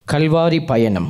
கல்வாரி பயணம்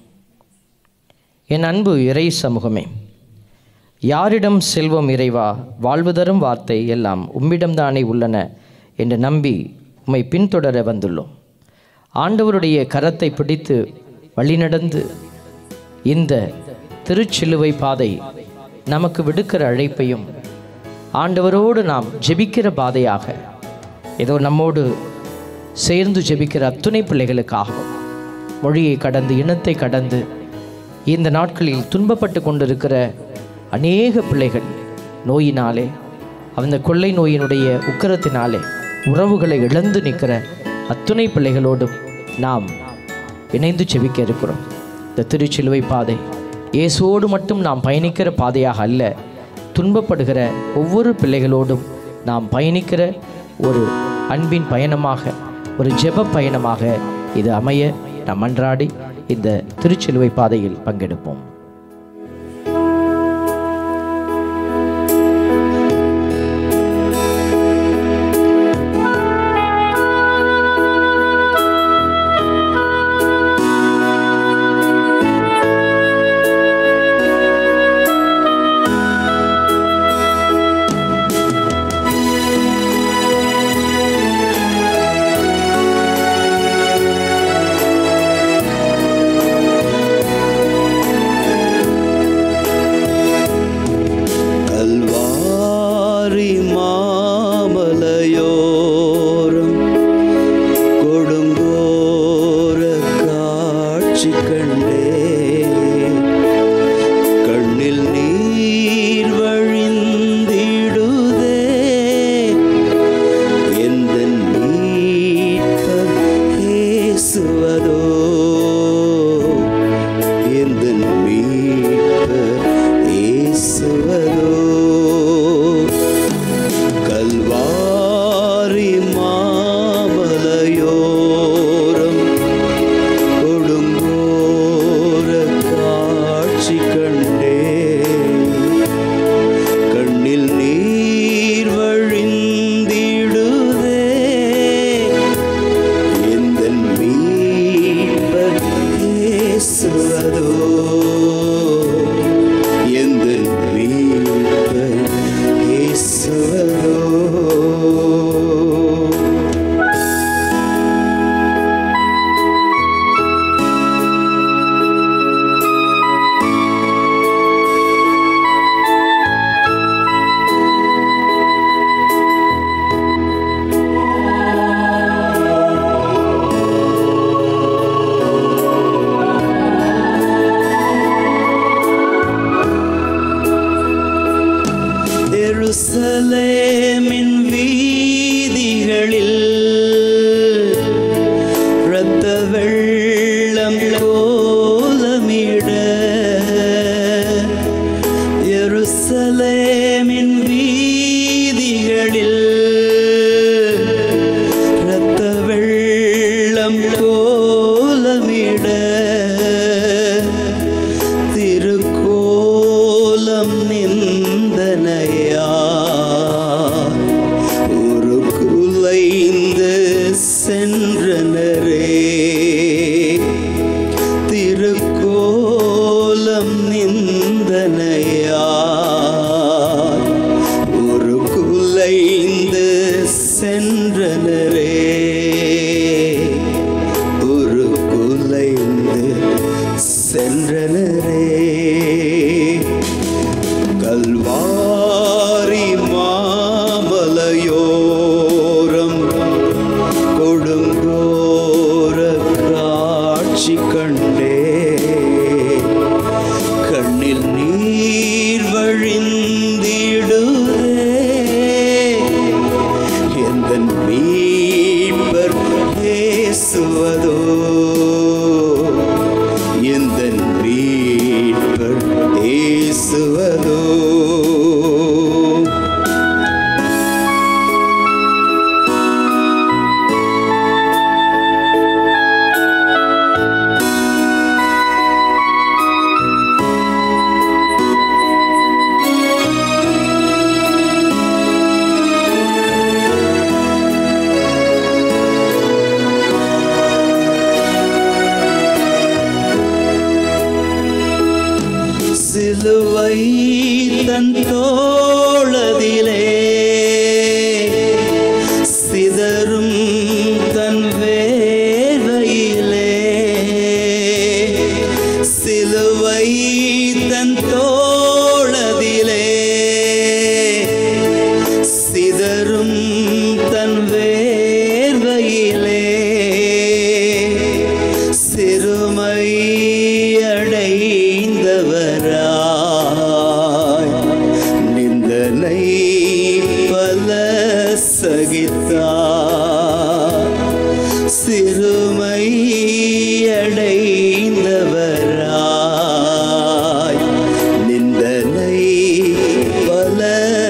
என் அன்பு இறை சமூகமே யாரிடம் செல்வம் இறைவா வாழ்வு தரும் வார்த்தை எல்லாம் உம்மிடம்தானே உள்ளன என்று நம்பி உம்மை பின்தொடர வந்துள்ளோம் ஆண்டவருடைய கரத்தை பிடித்து வழிநடந்து இந்த திருச்சிலுவை பாதை நமக்கு விடுக்கிற அழைப்பையும் ஆண்டவரோடு நாம் ஜெபிக்கிற பாதையாக ஏதோ நம்மோடு சேர்ந்து ஜெபிக்கிற அத்துணை பிள்ளைகளுக்காகவும் மொழியை கடந்து இனத்தை கடந்து இந்த நாட்களில் துன்பப்பட்டு கொண்டிருக்கிற அநேக பிள்ளைகள் நோயினாலே அந்த கொள்ளை நோயினுடைய உக்கரத்தினாலே உறவுகளை இழந்து நிற்கிற அத்துணை பிள்ளைகளோடும் நாம் இணைந்து செபிக்க இருக்கிறோம் இந்த திருச்சிலுவை பாதை இயேசுவோடு மட்டும் நாம் பயணிக்கிற பாதையாக அல்ல துன்பப்படுகிற ஒவ்வொரு பிள்ளைகளோடும் நாம் பயணிக்கிற ஒரு அன்பின் பயணமாக ஒரு ஜெப பயணமாக இது அமைய நாம் அன்றாடி இந்த திருச்சிலுவை பாதையில் பங்கெடுப்போம் கல்வாரி மாமலையோரம் கொடுங்கோர காட்சி கண்டே கண்ணில் நீர் வழிந்திடுதே எந்த மீட்பர் இயேசுவதோ எந்த மீட்பர் இயேசுவதோ கல்வாரி மாமலையோரம் கொடுங்கோர காட்சி கண்டே கண்ணில் நீர் வழிந்திடுதே எந்த மீட்பர் இயேசுவதோ எந்த மீட்பர் இயேசுவதோ எருசலேமின் வீதிகளில் இரத்த வெள்ளம் கோலமிட எருசலேமின் வீதிகளில் இரத்த வெள்ளம் கோலமிட திருக்கோலம் நிந்தனையா ஒரு குலைந்து சென்றனரே திருக்கோலம் நிந்தனையா ஒரு குலைந்து சென்றனரே ஒரு குலைந்து சென்றனரே கல்வாரி மாமலையோரம் கொடுங்கோர காட்சி கண்டே கண்ணில் நீர் வழிந்திடுதே எந்த மீட்பர் பேசுவதோ எந்த மீட்பர் பேசுவதோ சகித்தார் சிறுமை அடைந்தவராய் நிந்தனை பல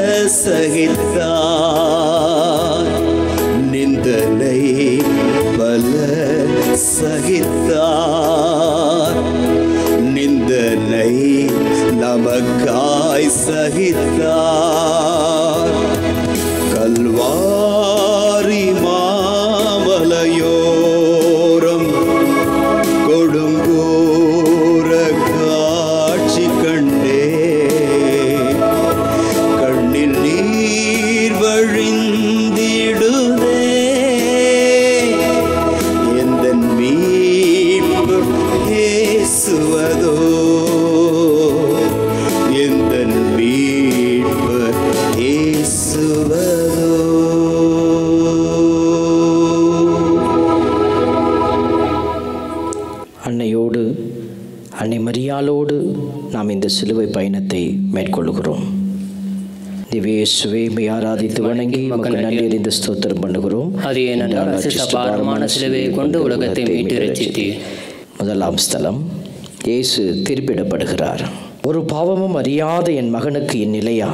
சகித்தார் நிந்தனை பல சகித்தார் நிந்தனை நமக்காய் சகித்தார் கல்வாரி மாமலையோரம் கொடுங்கோர காட்சி கண்டே கண்ணில் நீர் வழிந்திடுதே எந்த மீட்பு இயேசுவதோ எந்த மீட்பு இயேசுவதோ அன்னையோடு அன்னை மரியாளோடு நாம் இந்த சிலுவை பயணத்தை மேற்கொள்கிறோம் திவ்யேசுவே மை ஆராதித்து வணங்கி மக்கள் நன்றி அறிந்து ஸ்தோத்திரம் பண்ணுகிறோம் அது ஏனென்றால் அசிசபாரமான சிலுவையை கொண்டு உலகத்தை மீட்டு ரட்சித்தீர் முதலாம் ஸ்தலம் இயேசு திருப்பிடப்படுகிறார் ஒரு பாவமும் அறியாத என் மகனுக்கு என் நிலையா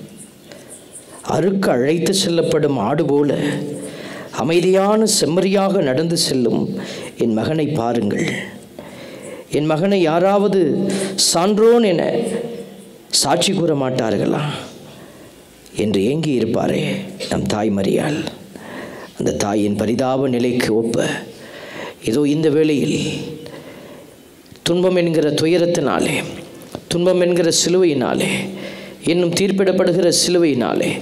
அறுக்க அழைத்து செல்லப்படும் ஆடு போல அமைதியான செம்மறியாக நடந்து செல்லும் என் மகனை பாருங்கள் என் மகனை யாராவது சான்றோன் என சாட்சி கூற மாட்டார்களா என்று ஏங்கி இருப்பாரே நம் தாய் மரியாள் அந்த தாயின் பரிதாப நிலைக்கு ஒப்ப இதோ இந்த வேளையில் துன்பம் என்கிற துயரத்தினாலே துன்பம் என்கிற சிலுவையினாலே இன்னும் தீர்ப்பிடப்படுகிற சிலுவையினாலே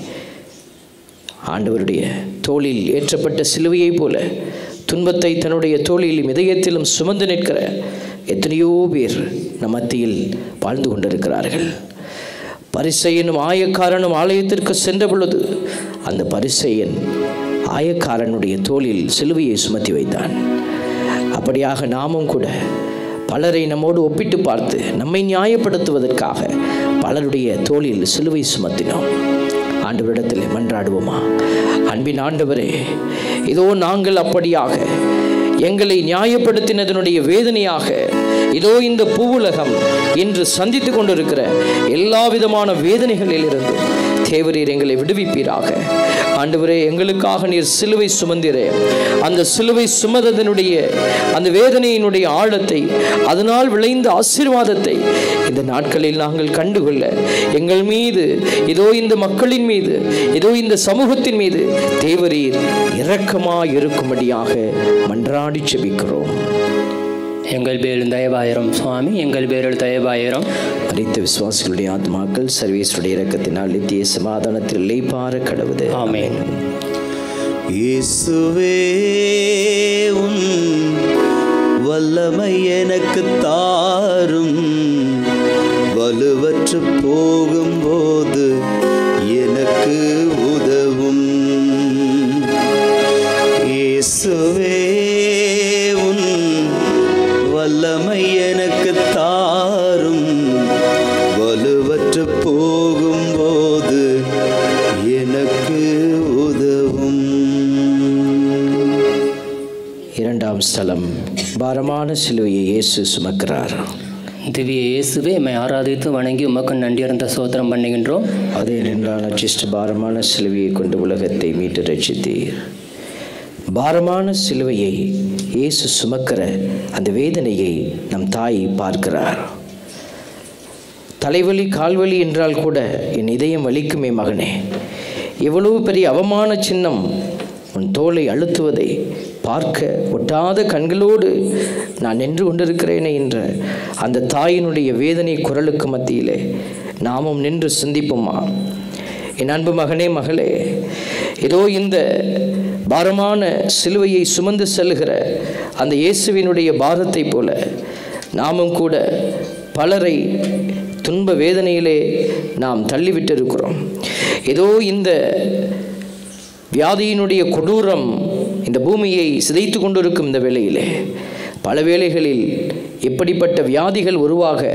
ஆண்டவருடைய தோளில் ஏற்றப்பட்ட சிலுவையைப் போல துன்பத்தை தன்னுடைய தோளிலும் இதயத்திலும் சுமந்து நிற்கிற எத்தனையோ பேர் நம் மத்தியில் வாழ்ந்து கொண்டிருக்கிறார்கள் பரிசையனும் ஆயக்காரனும் ஆலயத்திற்கு சென்ற பொழுது அந்த பரிசையன் ஆயக்காரனுடைய தோளில் சிலுவையை சுமத்தி வைத்தான் அப்படியாக நாமும் கூட பலரை நம்மோடு ஒப்பிட்டு பார்த்து நம்மை நியாயப்படுத்துவதற்காக பலருடைய தோளில் சிலுவை சுமத்தினோம் ஆண்டவரிடத்தில் மன்றாடுவோமா அன்பின் ஆண்டவரே இதோ நாங்கள் அப்படியாக எங்களை நியாயப்படுத்தினதனுடைய வேதனையாக இதோ இந்த பூவுலகம் இன்று சந்தித்து கொண்டிருக்கிற எல்லா விதமான வேதனைகளிலிருந்து தேவரீர் எங்களை விடுவிப்பீராக ஆண்டவரே எங்களுக்காக நீர் சிலுவை சுமந்திரே அந்த சிலுவை சுமததனுடைய அந்த வேதனையினுடைய ஆழத்தை அதனால் விளைந்த ஆசீர்வாதத்தை இந்த நாட்களில் நாங்கள் கண்டுகொள்ள எங்கள் மீது இதோ இந்த மக்களின் மீது இதோ இந்த சமூகத்தின் மீது தேவரீர் இரக்கமாய் இருக்கும்படியாக மன்றாடி செபிக்கிறோம் எங்கள் பேரில் தயவாயிரம் சுவாமி எங்கள் பேரில் தயவாயிரம் மரித்த விசுவாசிகளுடைய ஆத்மாக்கள் சர்வீசுடைய இரக்கத்தினால் நித்திய சமாதானத்தில் இளைப்பார கடவுது ஆமென் இயேசுவே உன் வல்லமை எனக்கு தாரும் வலுவற்று போகும்போது எனக்கு உதவும் இயேசுவே உன் வல்லமை எனக்கு தாரும் வலுவற்று போகும்போது எனக்கு உதவும் இரண்டாம் ஸ்தலம் பாரமான சிலுவையை இயேசு சுமக்கிறார் திவ்ய இயேசுவே எம்மை ஆராதித்து வணங்கி உமக்கு நன்றியறந்த சோத்திரம் பண்ணுகின்றோம் அதே நின்றால் அச்சிஷ்ட பாரமான சிலுவையை கொண்டு உலகத்தை மீட்டு ரட்சித்தீர் பாரமான சிலுவையை இயேசு சுமக்கிற அந்த வேதனையை நம் தாய் பார்க்கிறார் தலைவலி கால்வலி என்றால் கூட என் இதயம் வலிக்குமே மகனே எவ்வளவு பெரிய அவமான சின்னம் உன் தோலை அழுத்துவதை பார்க்க ஒட்டாத கண்களோடு நான் நின்று கொண்டிருக்கிறேனே என்ற அந்த தாயினுடைய வேதனை குரலுக்கு மத்தியிலே நாமும் நின்று சிந்திப்போமா என் அன்பு மகனே மகளே ஏதோ இந்த பாரமான சிலுவையை சுமந்து செல்லுகிற அந்த இயேசுவினுடைய பாரத்தை போல நாமும் கூட பலரை துன்ப வேதனையிலே நாம் தள்ளிவிட்டு இருக்கிறோம் ஏதோ இந்த வியாதியினுடைய கொடூரம் இந்த பூமியை சிதைத்து கொண்டிருக்கும் இந்த வேளையிலே பல வேளைகளில் இப்படிப்பட்ட வியாதிகள் உருவாக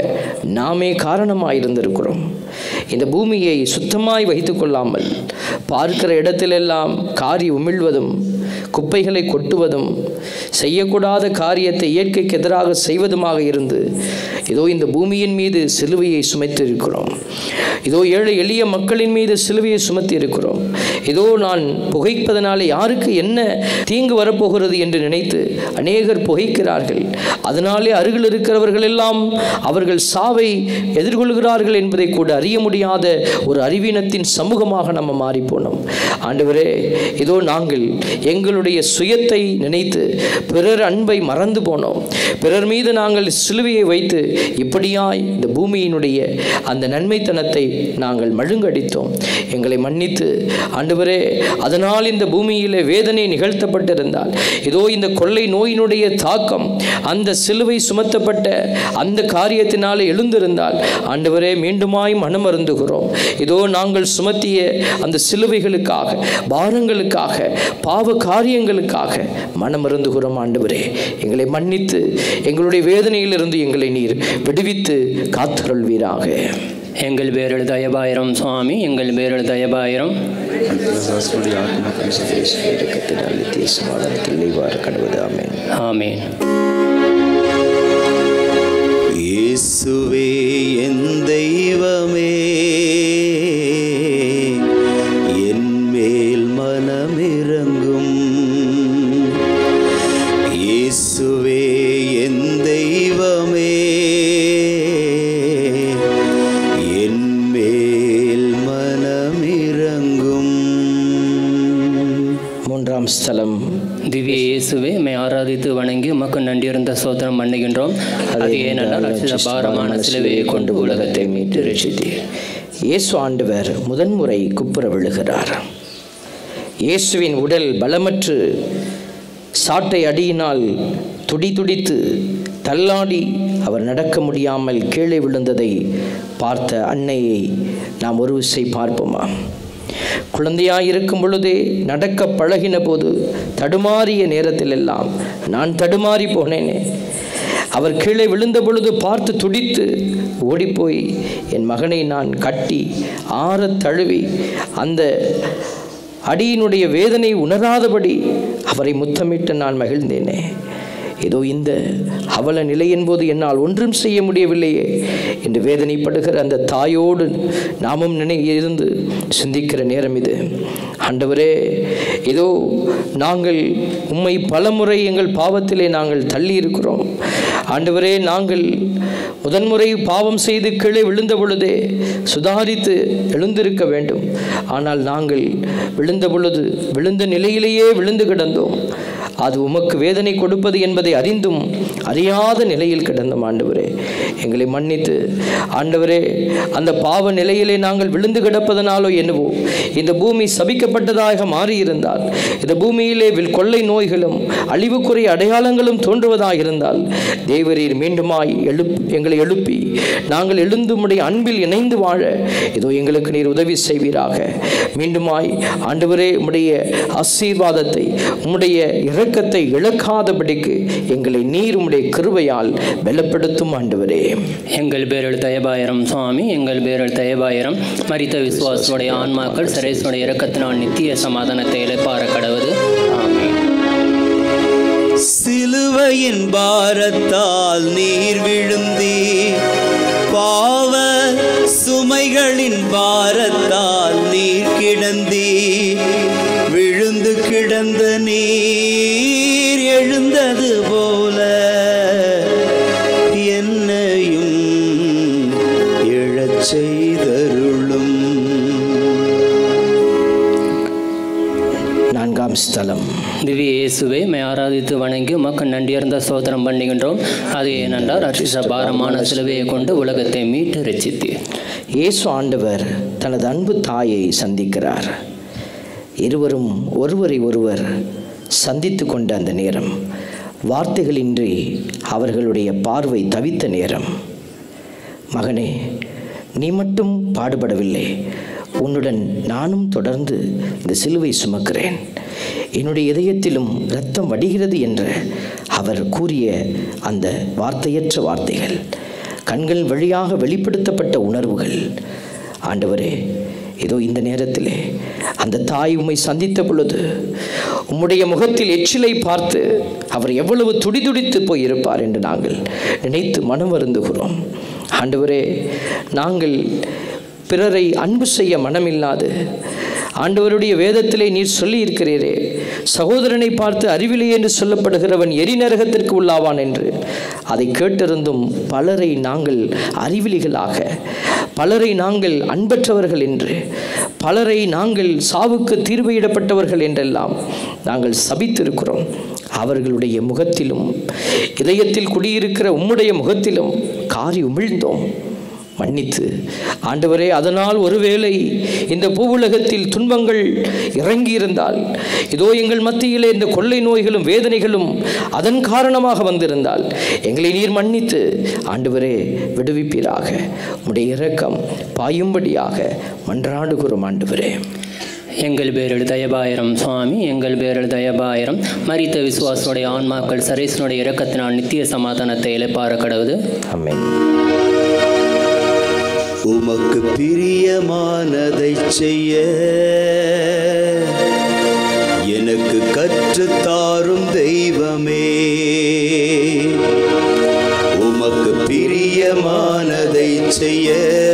நாமே காரணமாக இருந்திருக்கிறோம் இந்த பூமியை சுத்தமாய் வைத்து கொள்ளாமல் பார்க்கிற இடத்திலெல்லாம் காரி உமிழ்வதும் குப்பைகளை கொட்டுவதும் செய்யக்கூடாத காரியத்தை இயற்கைக்கு எதிராக செய்வதுமாக இருந்து இதோ இந்த பூமியின் மீது சிலுவையை சுமைத்து இருக்கிறோம் இதோ ஏழை எளிய மக்களின் மீது சிலுவையை சுமத்தி இருக்கிறோம் இதோ நான் புகைப்பதனாலே யாருக்கு என்ன தீங்கு வரப்போகிறது என்று நினைத்து அநேகர் புகைக்கிறார்கள் அதனாலே அருகில் இருக்கிறவர்கள் எல்லாம் அவர்கள் சாவை எதிர்கொள்கிறார்கள் என்பதை கூட அறிய முடியாத ஒரு அறிவீனத்தின் சமூகமாக நம்ம மாறிப்போனோம் ஆண்டவரே இதோ நாங்கள் எங்களுடைய சுயத்தை நினைத்து பிறர் அன்பை மறந்து போனோம் பிறர் மீது நாங்கள் சிலுவையை வைத்து இப்படியாய் இந்த பூமியினுடைய அந்த நன்மைத்தனத்தை நாங்கள் மழுங்கடித்தோம் எங்களை மன்னித்து ஆண்டவரே அதனால் இந்த பூமியிலே வேதனை நிகழ்த்தப்பட்டிருந்தால் இதோ இந்த கொள்ளை நோயினுடைய தாக்கம் அந்த சிலுவை சுமத்தப்பட்ட அந்த காரியத்தினாலே எழுந்திருந்தால் ஆண்டவரே மீண்டுமாய் மனமருந்துகிறோம் இதோ நாங்கள் சுமத்திய அந்த சிலுவைகளுக்காக பாரங்களுக்காக பாவ காரியங்களுக்காக மனமருந்துகிறோம் ஆண்டவரே எங்களை மன்னித்து எங்களுடைய வேதனையிலிருந்து எங்களை நீர் விடுவித்து காத்தருள்வீராக எங்கள் பேரில் தயபாயிரம் சுவாமி எங்கள் பேரில் தயபாயிரம் இரக்கத்தினால் நித்திய சமாதானத்தில் இவ்வாறு கடுவது ஆமென் ஆமேன் இயேசுவே என் தெய்வமே என் மேல் மனமிறங்கும் இயேசுவே என் தெய்வமே என் மேல் மனமிறங்கும் மூன்றாம் ஸ்தலம் திவ்ய இயேசுவே மை ஆராதித்து வணங்கி உமக்கு நன்றியிருந்த சோதனம் பண்ணுகின்றோம் அது ஏனென்றால் அச்சித பாரமான சிலுவையை கொண்டு உலகத்தை மீட்டு ரட்சித்தீர் இயேசு ஆண்டவர் முதன்முறை குப்புற விழுகிறார் இயேசுவின் உடல் பலமற்று சாட்டை அடியினால் துடி துடித்து தள்ளாடி அவர் நடக்க முடியாமல் கீழே விழுந்ததை பார்த்த அன்னையை நாம் ஒரு விசை பார்ப்போமா குழந்தையாய் இருக்கும் பொழுதே நடக்க பழகின போது தடுமாறிய நேரத்திலெல்லாம் நான் தடுமாறி போனேனே அவர் கீழே விழுந்த பொழுது பார்த்து துடித்து ஓடிப்போய் என் மகனை நான் கட்டி ஆறத் தழுவி அந்த அடியினுடைய வேதனை உணராதபடி அவரை முத்தமிட்டு நான் மகிழ்ந்தேனே இதோ இந்த அவல நிலையின் போது என்னால் ஒன்றும் செய்ய முடியவில்லையே என்று வேதனைப்படுகிற அந்த தாயோடு நாமும் நினை இருந்து சிந்திக்கிற நேரம் இது ஆண்டவரே இதோ நாங்கள் உம்மை பலமுறை எங்கள் பாவத்திலே நாங்கள் தள்ளி இருக்கிறோம் ஆண்டவரே நாங்கள் முதன்முறை பாவம் செய்து கீழே விழுந்த பொழுதே சுதாரித்து எழுந்திருக்க வேண்டும் ஆனால் நாங்கள் விழுந்த பொழுது விழுந்த நிலையிலேயே விழுந்து கிடந்தோம் அது உமக்கு வேதனை கொடுப்பது என்பதை அறிந்தும் அறியாத நிலையில் கிடந்தோம் ஆண்டவரே எங்களை மன்னித்து ஆண்டவரே அந்த பாவ நிலையிலே நாங்கள் விழுந்து கிடப்பதனாலோ என்னவோ இந்த பூமி சபிக்கப்பட்டதாக மாறியிருந்தால் இந்த பூமியிலே வில் கொள்ளை நோய்களும் அழிவுக்குறை அடையாளங்களும் தோன்றுவதாக இருந்தால் தேவரீர் மீண்டுமாய் எழுப் எங்களை எழுப்பி நாங்கள் எழுந்துமுடைய அன்பில் இணைந்து வாழ இதோ எங்களுக்கு நீர் உதவி செய்வீராக மீண்டுமாய் ஆண்டவரே உம்முடைய ஆசீர்வாதத்தை உம்முடைய இரக்கத்தை இழக்காதபடிக்கு எங்களை நீர் உம்முடைய கிருபையால் பலப்படுத்தும் ஆண்டவரே எங்கள் பேரில் தயபாயிரம் சுவாமி எங்கள் பேரில் தயபாயிரம் மரித்த விசுவாசனுடைய ஆன்மாக்கள் சரேசனுடைய இரக்கத்தினால் நித்திய சமாதானத்தை இழைப்பார கடவுது ஆமென் சிலுவையின் பாரத்தால் நீர் விழுந்தி பாவ சுமைகளின் பாரத்தால் நீர் கிடந்தி விழுந்து கிடந்த நீர் எழுந்தது போல என்னையும் எழச் செய்தருளும் நான்காம் ஸ்தலம் திவ்ய இயேசுவை மை ஆராதித்து வணங்கி உமக்கு நன்றியர்ந்த சோதனம் பண்ணுகின்றோம் அது ஏனென்றால் அரிச பாரமான சிலுவையை கொண்டு உலகத்தை மீட்டு ரட்சித்தீர் இயேசு ஆண்டவர் தனது அன்பு தாயை சந்திக்கிறார் இருவரும் ஒருவரை ஒருவர் சந்தித்து கொண்ட அந்த நேரம் வார்த்தைகளின்றி அவர்களுடைய பார்வை தவித்த நேரம் மகனே நீ மட்டும் பாடுபடவில்லை உன்னுடன் நானும் தொடர்ந்து இந்த சிலுவை சுமக்கிறேன் என்னுடைய இதயத்திலும் இரத்தம் வடிகிறது என்ற அவர் கூறிய அந்த வார்த்தையற்ற வார்த்தைகள் கண்கள் வழியாக வெளிப்படுத்தப்பட்ட உணர்வுகள் ஆண்டவரே இதோ இந்த நேரத்திலே அந்த தாய் உம்மை சந்தித்த பொழுது உம்முடைய முகத்தில் எச்சிலை பார்த்து அவர் எவ்வளவு துடிதுடித்து போயிருப்பார் என்று நாங்கள் நினைத்து மனம் வருந்துகிறோம் ஆண்டவரே நாங்கள் பிறரை அன்பு செய்ய மனமில்லாது ஆண்டவருடைய வேதத்திலே நீர் சொல்லி இருக்கிறீரே சகோதரனை பார்த்து அறிவிலே என்று சொல்லப்படுகிறவன் எரிநரகத்திற்கு உள்ளாவான் என்று அதை கேட்டிருந்தும் பலரை நாங்கள் அறிவிலிகளாக பலரை நாங்கள் அன்பற்றவர்கள் என்று பலரை நாங்கள் சாவுக்கு தீர்வையிடப்பட்டவர்கள் என்றெல்லாம் நாங்கள் சபித்திருக்கிறோம் அவர்களுடைய முகத்திலும் இதயத்தில் குடியிருக்கிற உம்முடைய முகத்திலும் காரி உமிழ்ந்தோம் மன்னித்து ஆண்டவரே அதனால் ஒருவேளை இந்த பூவுலகத்தில் துன்பங்கள் இறங்கியிருந்தால் இதோ எங்கள் மத்தியிலே இந்த கொள்ளை நோய்களும் வேதனைகளும் அதன் காரணமாக வந்திருந்தால் எங்களை நீர் மன்னித்து ஆண்டவரே விடுவிப்பீராக உடைய இரக்கம் பாயும்படியாக மன்றாடுகிறோம் ஆண்டவரே எங்கள் பேரில் தயபாயிரம் சுவாமி எங்கள் பேரில் தயபாயிரம் மரித்த விசுவாசனுடைய ஆன்மாக்கள் சரேசனுடைய இரக்கத்தினால் நித்திய சமாதானத்தை இழைப்பார கடவுது ஆமென் உமக்கு பிரியமானதை செய்ய எனக்கு கற்றுத்தாரும் தெய்வமே உமக்கு பிரியமானதை செய்ய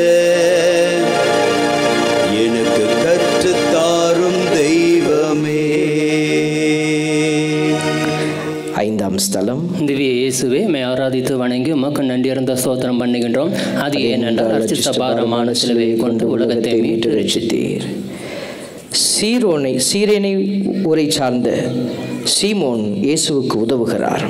எனக்கு கற்றுத்தாரும் தெய்வமே ஐந்தாம் ஸ்தலம் திவ்ய இயேசுவே மே ஆராதித்து வணங்கி உமக்கு நன்றியிருந்த ஸ்தோத்திரம் பண்ணுகின்றோம் அது ஏனென்றால் அர்ச்சித்த பாரமான சிலுவையை கொண்டு உலகத்தை மீட்டு ரட்சித்தீர் சீரோனை சீரேனை ஊரை சார்ந்த சீமோன் இயேசுவுக்கு உதவுகிறார்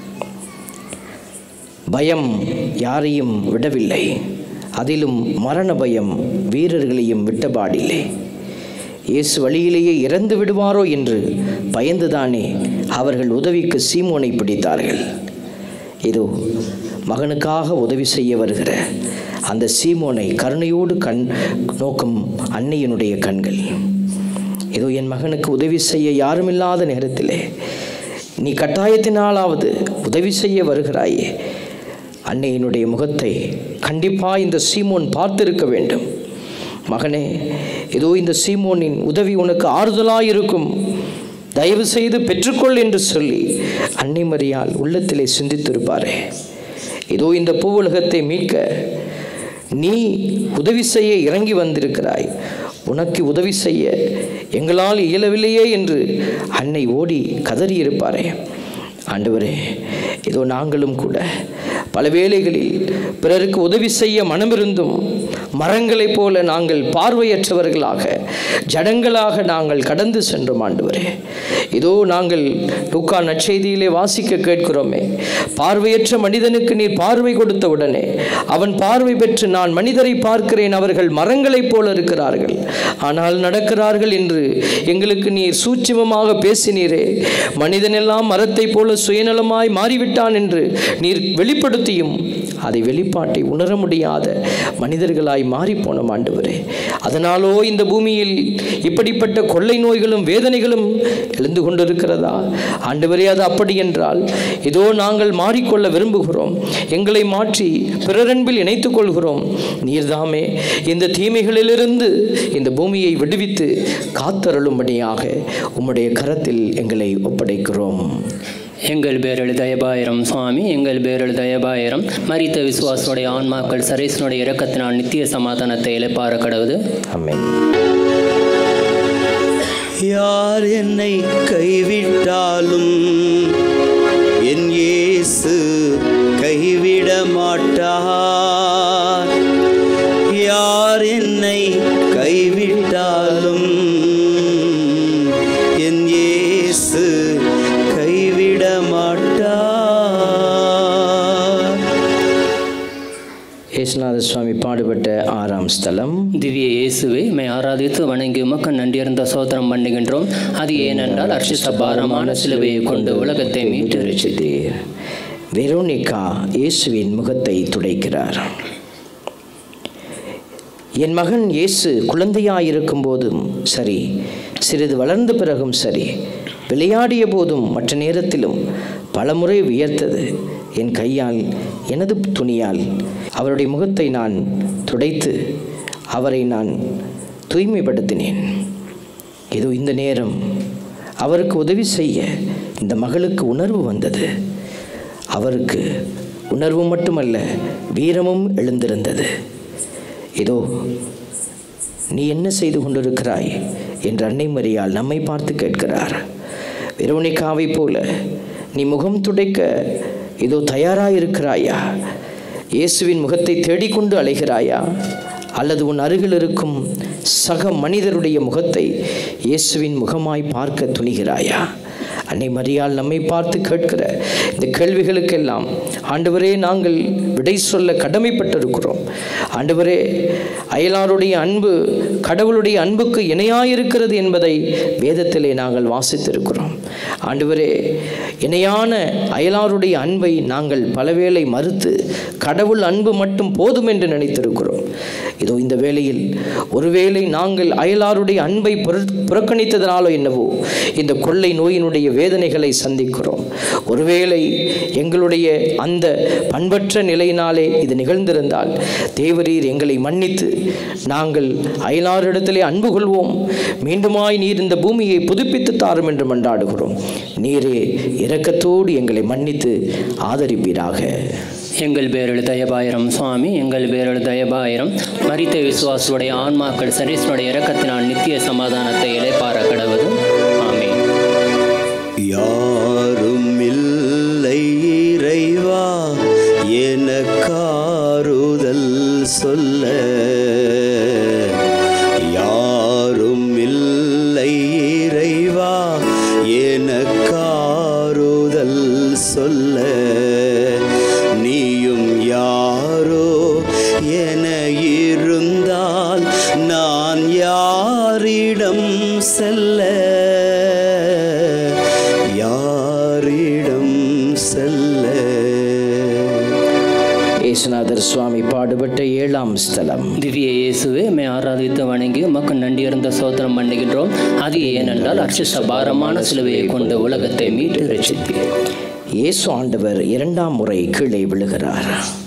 பயம் யாரையும் விடவில்லை அதிலும் மரண பயம் வீரர்களையும் விட்டபாடில்லை இயேசு வழியிலேயே இறந்து விடுவாரோ என்று பயந்துதானே அவர்கள் உதவிக்கு சீமோனை பிடித்தார்கள் இதோ மகனுக்காக உதவி செய்ய வருகிற அந்த சீமோனை கருணையோடு கண் நோக்கும் அன்னையினுடைய கண்கள் இதோ என் மகனுக்கு உதவி செய்ய யாருமில்லாத நேரத்திலே நீ கட்டாயத்தினாலாவது உதவி செய்ய வருகிறாயே அன்னையினுடைய முகத்தை கண்டிப்பா இந்த சீமோன் பார்த்திருக்க வேண்டும் மகனே இதோ இந்த சீமோனின் உதவி உனக்கு ஆறுதலாய் இருக்கும் தயவு செய்து பெற்றுக்கொள் என்று சொல்லி அன்னை மரியால் உள்ளத்திலே சிந்தித்திருப்பாரே இதோ இந்த பூவுலகத்தை மீட்க நீ உதவி செய்ய இறங்கி வந்திருக்கிறாய் உனக்கு உதவி செய்ய எங்களால் இயலவில்லையே என்று அன்னை ஓடி கதறியிருப்பாரே ஆண்டவரே இதோ நாங்களும் கூட பல வேளைகளில் பிறருக்கு உதவி செய்ய மனமிருந்தும் மரங்களைப் போல நாங்கள் பார்வையற்றவர்களாக ஜடங்களாக நாங்கள் கடந்து சென்றோம் ஆண்டவரே இதோ நாங்கள் லூக்கா நற்செய்தியிலே வாசிக்க கேட்கிறோமே பார்வையற்ற மனிதனுக்கு நீர் பார்வை கொடுத்த உடனே அவன் பார்வை பெற்று நான் மனிதரை பார்க்கிறேன் அவர்கள் மரங்களைப் போல இருக்கிறார்கள் ஆனால் நடக்கிறார்கள் என்று எங்களுக்கு நீர் சூட்சுமமாக பேசினீரே மனிதனெல்லாம் மரத்தைப் போல சுயநலமாய் மாறிவிட்டான் என்று நீர் வெளிப்படுத்தியும் அதை வெளிப்பாட்டை உணர முடியாத மனிதர்களாய் மாறிப்போனோம் ஆண்டவரே அதனாலோ இந்த பூமியில் இப்படிப்பட்ட கொள்ளை நோய்களும் வேதனைகளும் எழுந்து கொண்டிருக்கிறதா ஆண்டவரே அது அப்படி என்றால் இதோ நாங்கள் மாறிக்கொள்ள விரும்புகிறோம் எங்களை மாற்றி பிறரன்பில் இணைத்துக் கொள்கிறோம் நீர்தாமே இந்த தீமைகளிலிருந்து இந்த பூமியை விடுவித்து காத்தருளும்படியாக உம்முடைய கரத்தில் எங்களை ஒப்படைக்கிறோம் எங்கள் பேரில் தயபாயிரம் சுவாமி எங்கள் பேரில் தயபாயிரம் மரித்த விசுவாசனுடைய ஆன்மாக்கள் சரேசனுடைய இரக்கத்தினால் நித்திய சமாதானத்தை இழைப்பார கடவுது ஆமென் யார் என்னை கைவிட்டாலும் என் இயேசு கைவிட மாட்டார் யார் என்னை கைவிட்டாலும் என் இயேசு கைவிட மாட்டார் ஏசுநாத சுவாமி பாடுபட்ட ஆறாம் ஸ்தலம் திவ்ய இயேசுவை மை ஆராதித்து வணங்கி உமக்கு நன்றியிருந்த சோத்திரம் பண்ணுகின்றோம் அது ஏனென்றால் அர்ச்சித்த பாரமான சிலுவையை கொண்டு உலகத்தை மீட்டு ரட்சித்தீர் வெரோனிகா இயேசுவின் முகத்தை துடைக்கிறார் என் மகன் இயேசு குழந்தையாயிருக்கும் போதும் சரி சிறிது வளர்ந்த பிறகும் சரி விளையாடிய போதும் மற்ற நேரத்திலும் பலமுறை வியர்த்தது என் கையால் எனது துணியால் அவருடைய முகத்தை நான் துடைத்து அவரை நான் தூய்மைப்படுத்தினேன் இதோ இந்த நேரம் அவருக்கு உதவி செய்ய இந்த மகளுக்கு உணர்வு வந்தது அவருக்கு உணர்வு மட்டுமல்ல வீரமும் எழுந்திருந்தது இதோ நீ என்ன செய்து கொண்டிருக்கிறாய் என்று அன்னை மரியாள் நம்மை பார்த்து கேட்கிறார் வெரோனிகாவை போல நீ முகம் துடைக்க இதோ தயாராக இருக்கிறாயா இயேசுவின் முகத்தை தேடிக்கொண்டு அலைகிறாயா அல்லது உன் அருகில் இருக்கும் சக மனிதருடைய முகத்தை இயேசுவின் முகமாய் பார்க்க துணிகிறாயா அன்னை மரியாள் நம்மை பார்த்து கேட்கிற இந்த கேள்விகளுக்கெல்லாம் ஆண்டவரே நாங்கள் விடை சொல்ல கடமைப்பட்டிருக்கிறோம் ஆண்டவரே அயலாருடைய அன்பு கடவுளுடைய அன்புக்கு இணையாயிருக்கிறது என்பதை வேதத்திலே நாங்கள் வாசித்திருக்கிறோம் ஆண்டவரே இணையான அயலாருடைய அன்பை நாங்கள் பலவேளை மறுத்து கடவுள் அன்பு மட்டும் போதும் என்று நினைத்திருக்கிறோம் இதோ இந்த வேளையில் ஒருவேளை நாங்கள் அயலாருடைய அன்பை புற- புறக்கணித்ததனாலோ என்னவோ இந்த கொள்ளை நோயினுடைய வேதனைகளை சந்திக்கிறோம் ஒருவேளை எங்களுடைய அந்த பண்பற்ற நிலையினாலே இது நிகழ்ந்திருந்தால் தேவரீர் எங்களை மன்னித்து நாங்கள் அயலாரிடத்திலே அன்பு கொள்வோம் மீண்டுமாய் நீர் இந்த பூமியை புதுப்பித்து தாரும் என்று மன்றாடுகிறோம் நீரே இரக்கத்தோடு எங்களை மன்னித்து ஆதரிப்பீராக எங்கள் பேரில் தயபாயிரம் சுவாமி எங்கள் பேரில் தயபாயிரம் மரித்த விசுவாசுடைய ஆன்மாக்கள் சரீஸ்வருடைய இரக்கத்தினால் நித்திய சமாதானத்தை இளைப்பார கடவுது ஆமென் யாரும் இல்லை இறைவா எனக்காறுதல் சொல்ல யாரும் இல்லை இறைவா எனக்காறுதல் சொல்ல நீயும் யாரோ என இருந்தால் நான் யாரிடம் செல்ல யாரிடம் செல்ல இயேசுநாதர் சுவாமி பாடுபட்ட ஏழாம் ஸ்தலம் திவ்ய இயேசுவே மே ஆராதித்து வணங்கி உமக்கு நன்றியிருந்த சோதனம் பண்ணுகின்றோம் அது ஏனென்றால் அர்ச்சிஷ்ட பாரமான சிலுவையை கொண்டு உலகத்தை மீட்டு ரட்சித்தீர் இயேசு ஆண்டவர் இரண்டாம் முறை கீழே விழுகிறார்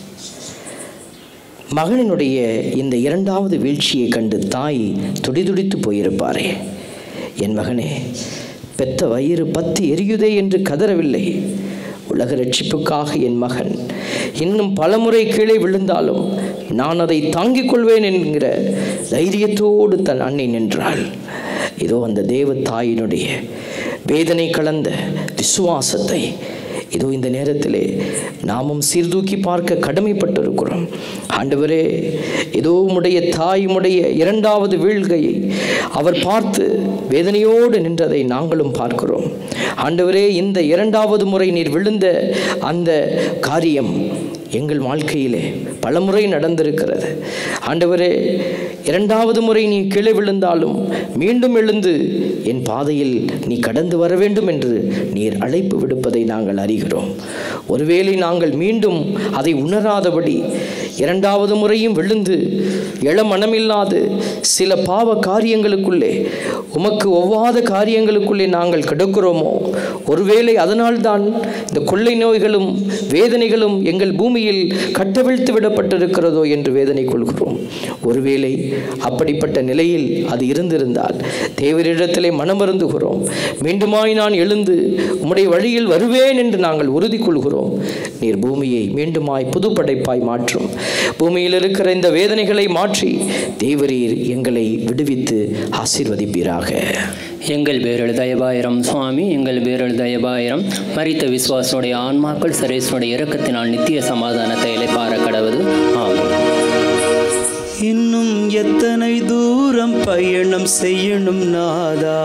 மகனினுடைய இந்த இரண்டாவது வீழ்ச்சியை கண்டு தாய் துடிதுடித்து போயிருப்பாரே என் மகனே பெத்த வயிறு பத்து எரியுதே என்று கதறவில்லை உலக ரட்சிப்புக்காக என் மகன் இன்னும் பலமுறை கீழே விழுந்தாலும் நான் அதை தாங்கிக் கொள்வேன் என்கிற தைரியத்தோடு தன் அன்னை நின்றாள் இதோ அந்த தேவ தாயினுடைய வேதனை கலந்த விசுவாசத்தை இதோ இந்த நேரத்திலே நாமும் சீர்தூக்கி பார்க்க கடமைப்பட்டிருக்கிறோம் ஆண்டவரே இதோ உம்முடைய தாய் உம்முடைய இரண்டாவது வீழ்கையை அவர் பார்த்து வேதனையோடு நின்றதை நாங்களும் பார்க்கிறோம் ஆண்டவரே இந்த இரண்டாவது முறை நீர் விழுந்த அந்த காரியம் எங்கள் வாழ்க்கையிலே பலமுறை நடந்திருக்கிறது ஆண்டவரே இரண்டாவது முறை நீ கீழே விழுந்தாலும் மீண்டும் எழுந்து என் பாதையில் நீ கடந்து வர வேண்டும் என்று நீர் அழைப்பு விடுப்பதை நாங்கள் அறிகிறோம் ஒருவேளை நாங்கள் மீண்டும் அதை உணராதபடி இரண்டாவது முறையும் விழுந்து எழ மனமில்லாது சில பாவ காரியங்களுக்குள்ளே உமக்கு ஒவ்வாத காரியங்களுக்குள்ளே நாங்கள் கிடக்கிறோமோ ஒருவேளை அதனால்தான் இந்த கொள்ளை நோய்களும் வேதனைகளும் எங்கள் பூமியில் கட்டவிழ்த்து விடப்பட்டிருக்கிறதோ என்று வேதனை கொள்கிறோம் ஒருவேளை அப்படிப்பட்ட நிலையில் அது இருந்திருந்தால் தேவரிடத்திலே மனமருந்துகிறோம் மீண்டுமாய் நான் எழுந்து உம்முடைய வழியில் வருவேன் என்று நாங்கள் உறுதி கொள்கிறோம் நீர் பூமியை மீண்டுமாய் புதுப்படைப்பாய் மாற்றும் பூமியில் இருக்கிற இந்த வேதனைகளை மாற்றி தேவரீர் எங்களை விடுவித்து ஆசீர்வதிப்பீராக எங்கள் பேரில் தயபாயிரம் சுவாமி எங்கள் பேரில் தயபாயிரம் மரித்த விசுவாசனுடைய ஆன்மாக்கள் சரேசனுடைய இரக்கத்தினால் நித்திய சமாதானத்தை இளைப்பார கடவுது ஆமென் இன்னும் எத்தனை தூரம் பயணம் செய்யணும் நாதா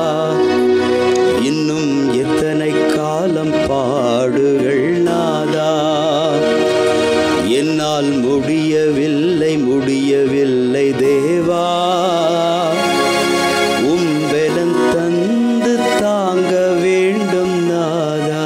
இன்னும் எத்தனை காலம் பாடுகள் நாதா என்னால் முடியவில்லை முடியவில்லை தேவா உம்பெலன் தந்து தாங்க வேண்டும் நாதா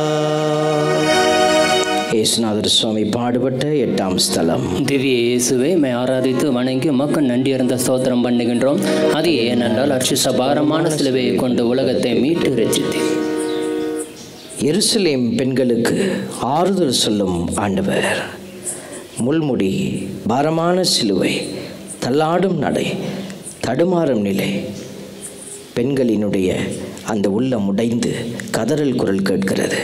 இயேசுநாதர் சுவாமி பாடுபட்ட எட்டாம் ஸ்தலம் திவ்ய இயேசுவை மை ஆராதித்து வணங்கி உமக்கு நன்றியிருந்த ஸ்தோத்திரம் பண்ணுகின்றோம் அது ஏனென்றால் அர்ச்சிச பாரமான சிலுவையை கொண்டு உலகத்தை மீட்டு ரட்சித்தீர் எருசலேம் பெண்களுக்கு ஆறுதல் சொல்லும் ஆண்டவர் முள்முடி பாரமான சிலுவை தள்ளாடும் நடை தடுமாறும் நிலை பெண்களினுடைய அந்த உள்ளம் உடைந்து கதறல் குரல் கேட்கிறது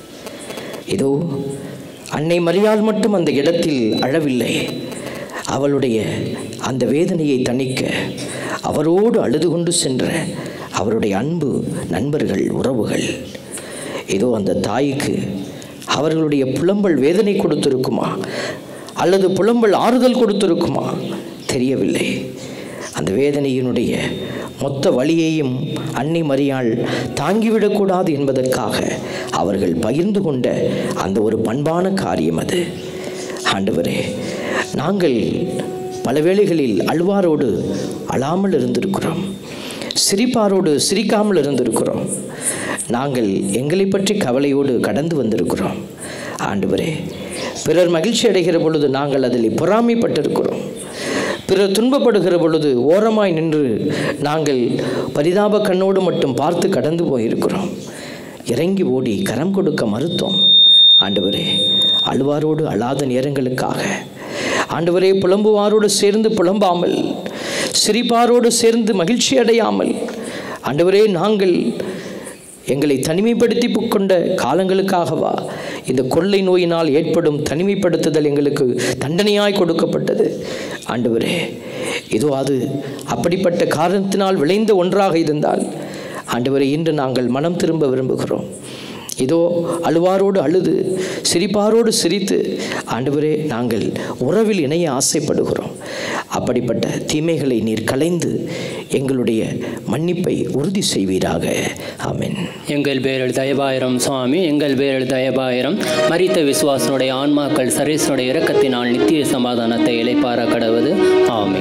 இதோ அன்னை மரியாள் மட்டும் அந்த இடத்தில் அழவில்லை அவளுடைய அந்த வேதனையை தணிக்க அவரோடு அழுது கொண்டு சென்ற அவருடைய அன்பு நண்பர்கள் உறவுகள் இதோ அந்த தாய்க்கு அவர்களுடைய புலம்பல் வேதனை கொடுத்திருக்குமா அல்லது புலம்பல் ஆறுதல் கொடுத்திருக்குமா தெரியவில்லை அந்த வேதனையினுடைய மொத்த வழியையும் அன்னை மரியாள் தாங்கிவிடக்கூடாது என்பதற்காக அவர்கள் பகிர்ந்து கொண்ட அந்த ஒரு பண்பான காரியம் அது ஆண்டவரே நாங்கள் பல வேளைகளில் அழுவாரோடு அழாமல் இருந்திருக்கிறோம் சிரிப்பாரோடு சிரிக்காமல் இருந்திருக்கிறோம் நாங்கள் எங்களை பற்றி கவலையோடு கடந்து வந்திருக்கிறோம் ஆண்டவரே பிறர் மகிழ்ச்சி அடைகிற பொழுது நாங்கள் அதில் பொறாமைப்பட்டிருக்கிறோம் பிறர் துன்பப்படுகிற பொழுது ஓரமாய் நின்று நாங்கள் பரிதாப கண்ணோடு மட்டும் பார்த்து கடந்து போயிருக்கிறோம் இறங்கி ஓடி கரம் கொடுக்க மறுத்தோம் ஆண்டவரே அழுவாரோடு அழாத நேரங்களுக்காக ஆண்டவரே புலம்புவாரோடு சேர்ந்து புலம்பாமல் சிரிப்பாரோடு சேர்ந்து மகிழ்ச்சி அடையாமல் ஆண்டவரே நாங்கள் எங்களை தனிமைப்படுத்தி கொண்ட காலங்களுக்காகவா இந்த கொள்ளை நோயினால் ஏற்படும் தனிமைப்படுத்துதல் எங்களுக்கு தண்டனையாய் கொடுக்கப்பட்டது ஆண்டவரே இதோ அது அப்படிப்பட்ட காரணத்தினால் விளைந்த ஒன்றாக இருந்தால் ஆண்டவரே இன்று நாங்கள் மனம் திரும்ப விரும்புகிறோம் இதோ அழுவாரோடு அழுது சிரிப்பாரோடு சிரித்து ஆண்டவரே நாங்கள் உறவில் இணைய ஆசைப்படுகிறோம் அப்படிப்பட்ட தீமைகளை நீர் கலைந்து எங்களுடைய மன்னிப்பை உறுதி செய்வீராக ஆமென் எங்கள் பேரில் தயபாயிரம் சுவாமி எங்கள் பேரில் தயபாயிரம் மரித்த விசுவாசனுடைய ஆன்மாக்கள் சரேசனுடைய இரக்கத்தினால் நித்திய சமாதானத்தை இலைப்பார கடவது ஆமே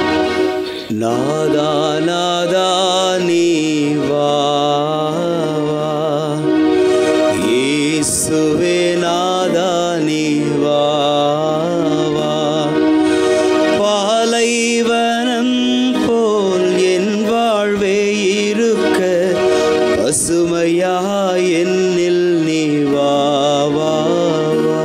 நாதா நாதா நீ வா வா. இயேசுவே நாதா நீ வா வா. பாலைவனம் போல் என் வாழ்வே இருக்க பசுமையா என்னில் நீ வா வா வா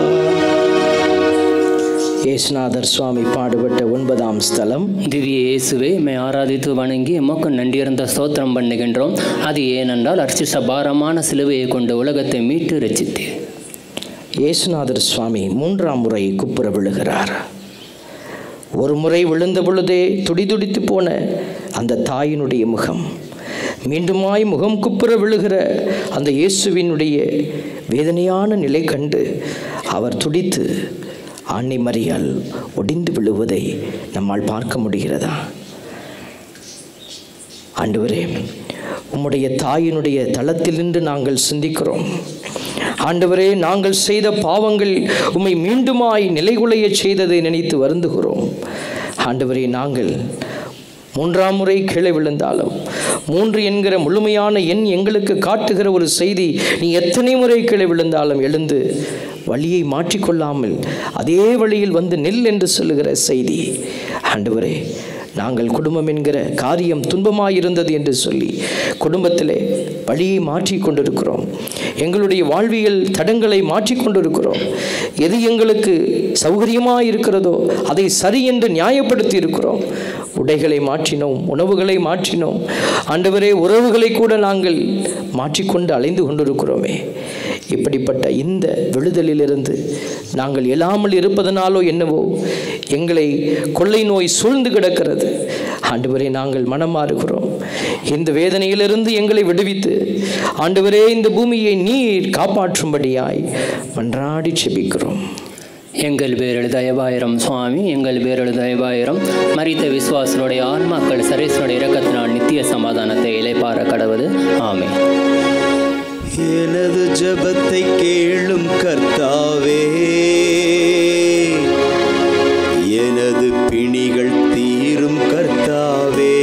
இயேசுநாதர் சுவாமி பாடுபட்ட ஒன்பதாம் ஸ்தலம் திவ்ய இயேசுவே மை ஆராதித்து வணங்கி எமக்கு நன்றியிருந்த ஸ்தோத்திரம் பண்ணுகின்றோம் அது ஏனென்றால் அர்ச்சிச பாரமான சிலுவையை கொண்டு உலகத்தை மீட்டு ரச்சித்தேன் இயேசுநாதர் சுவாமி மூன்றாம் முறை குப்புற விழுகிறார் ஒரு முறை விழுந்த பொழுதே துடிதுடித்து போன அந்த தாயினுடைய முகம் மீண்டுமாய் முகம் குப்புற விழுகிற அந்த இயேசுவினுடைய வேதனையான நிலை கண்டு அவர் துடித்து ஆண்ணி மறியால் ஒடிந்து விழுவதை நம்மால் பார்க்க முடிகிறதா ஆண்டவரே உம்முடைய தாயினுடைய தளத்தில் நின்று நாங்கள் சிந்திக்கிறோம் ஆண்டவரே நாங்கள் செய்த பாவங்கள் உம்மை மீண்டுமாய் நிலைகுலையச் செய்ததை நினைத்து வருந்துகிறோம் ஆண்டவரே நாங்கள் மூன்றாம் முறை கீழே விழுந்தாலும் மூன்று என்கிற முழுமையான எண் எங்களுக்கு காட்டுகிற ஒரு செய்தி நீ எத்தனை முறை கீழே விழுந்தாலும் எழுந்து வழியை மாற்றிக்கொள்ளாமல் அதே வழியில் வந்து நில் என்று சொல்லுகிற செய்தி ஆண்டவரே நாங்கள் குடும்பம் என்கிற காரியம் துன்பமாயிருந்தது என்று சொல்லி குடும்பத்திலே வழியை மாற்றி கொண்டிருக்கிறோம் எங்களுடைய வாழ்வியல் தடங்களை மாற்றி கொண்டிருக்கிறோம் எது எங்களுக்கு சௌகரியமாக இருக்கிறதோ அதை சரி என்று நியாயப்படுத்தி இருக்கிறோம் உடைகளை மாற்றினோம் உணவுகளை மாற்றினோம் ஆண்டவரே உறவுகளை கூட நாங்கள் மாற்றிக்கொண்டு அலைந்து கொண்டிருக்கிறோமே இப்படிப்பட்ட இந்த விழுதலிலிருந்து நாங்கள் எழாமல் இருப்பதனாலோ என்னவோ எங்களை கொள்ளை நோய் சூழ்ந்து கிடக்கிறது ஆண்டவரே நாங்கள் மனமாறுகிறோம் இந்த வேதனையிலிருந்து எங்களை விடுவித்து ஆண்டவரே இந்த பூமியை நீர் காப்பாற்றும்படியாய் மன்றாடி செபிக்கிறோம் எங்கள் பேரில் தயவாயிரம் சுவாமி எங்கள் பேரில் தயவாயிரம் மரித்த விசுவாசனுடைய ஆன்மாக்கள் சரேசனுடைய இரக்கத்தினால் நித்திய சமாதானத்தை இலைப்பார கடவது ஆமே எனது ஜெபத்தை கேளும் கர்த்தாவே எனது பிணிகள் தீரும் கர்த்தாவே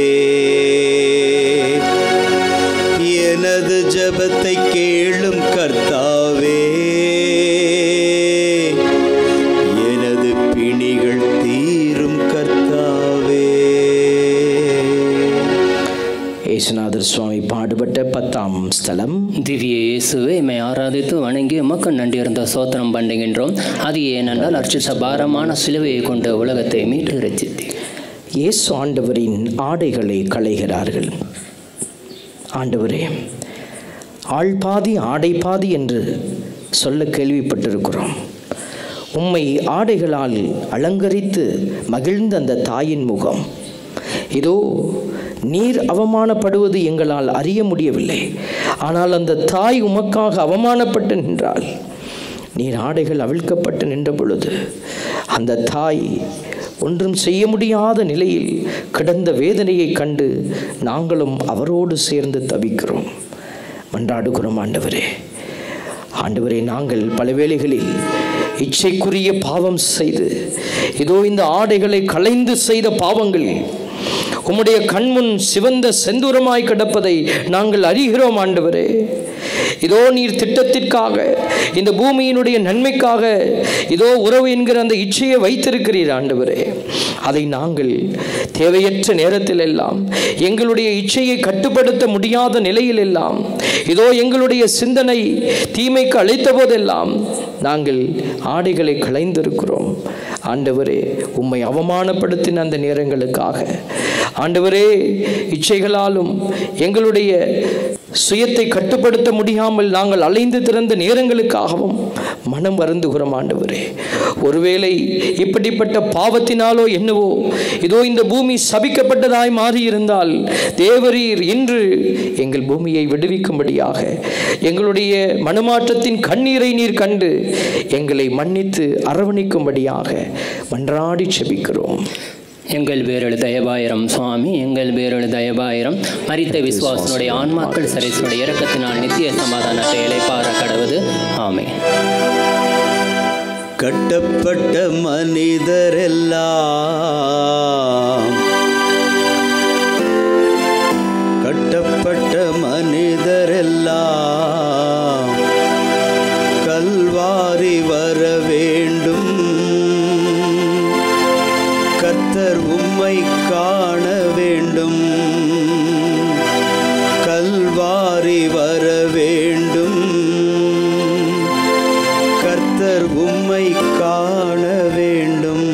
எனது ஜெபத்தை கேளும் கர்த்தாவே எனது பிணிகள் தீரும் கர்த்தாவே ஏசுநாதர் சுவாமி பாடுபட்ட பத்தாம் ஸ்தலம் திவ்ய இயேசுவே இமை ஆராதித்து வணங்கி உமக்கு நன்றியிருந்த சோத்திரம் பண்ணுகின்றோம் அது ஏனென்றால் அர்ச்சித்த பாரமான சிலுவையை கொண்டு உலகத்தை மீட்டு ரச்சித்தீர் இயேசு ஆண்டவரின் ஆடைகளை களைகிறார்கள் ஆண்டவரே ஆள் பாதி ஆடை பாதி என்று சொல்ல கேள்விப்பட்டிருக்கிறோம் உம்மை ஆடைகளால் அலங்கரித்து மகிழ்ந்த அந்த தாயின் முகம் இதோ நீர் அவமானப்படுவது எங்களால் அறிய முடியவில்லை ஆனால் அந்த தாய் உமக்காக அவமானப்பட்டு நின்றாள் நீர் ஆடைகள் அவிழ்க்கப்பட்டு நின்ற பொழுது அந்த தாய் ஒன்றும் செய்ய முடியாத நிலையில் கிடந்த வேதனையை கண்டு நாங்களும் அவரோடு சேர்ந்து தவிக்கிறோம் மன்றாடுகிறோம் ஆண்டவரே ஆண்டவரே நாங்கள் பல வேளைகளில் இச்சைக்குரிய பாவம் செய்து இதோ இந்த ஆடைகளை களைந்து செய்த பாவங்கள் உம்முடைய கண்முன் சிவந்த செந்தூரமாய் கிடப்பதை நாங்கள் அறிகிறோம் ஆண்டவரே இதோ நீர் திட்டத்திற்காக இந்த பூமியினுடைய நன்மைக்காக இதோ உறவு என்கிற அந்த இச்சையை வைத்திருக்கிறீர் ஆண்டவரே அதை நாங்கள் தேவையற்ற நேரத்தில் எல்லாம் எங்களுடைய இச்சையை கட்டுப்படுத்த முடியாத நிலையில் எல்லாம் இதோ எங்களுடைய சிந்தனை தீமைக்கு அழைத்த போதெல்லாம் நாங்கள் ஆடைகளை களைந்திருக்கிறோம் ஆண்டவரே உம்மை அவமானப்படுத்தின அந்த நேரங்களுக்காக ஆண்டவரே இச்சைகளாலும் எங்களுடைய சுயத்தை கட்டுப்படுத்த முடியாமல் நாங்கள் அலைந்து திறந்த நேரங்களுக்காகவும் மனம் வருந்துகிறோம் ஆண்டவரே ஒருவேளை இப்படிப்பட்ட பாவத்தினாலோ என்னவோ இதோ இந்த பூமி சபிக்கப்பட்டதாய் மாறியிருந்தால் தேவரீர் இன்று எங்கள் பூமியை விடுவிக்கும்படியாக எங்களுடைய மனமாற்றத்தின் கண்ணீரை நீர் கண்டு எங்களை மன்னித்து அரவணைக்கும்படியாக மன்றாடி செபிக்கிறோம் எங்கள் பேரழு தயபாயிரம் சுவாமி எங்கள் பேரழு தயபாயிரம் மரித்த விசுவாசனுடைய ஆன்மாக்கள் சரேசனுடைய இறக்கத்தினால் நித்திய சமாதானத்தை இழைப்பார கடவுது ஆமே கட்டப்பட்ட மனிதரெல்லாம் கட்டப்பட்ட மனிதரெல்லாம் கல்வாரி வர வேண்டும் கர்த்தர் உம்மை காண வேண்டும் கல்வாரி வர வேண்டும் கர்த்தர் உம்மை காண வேண்டும்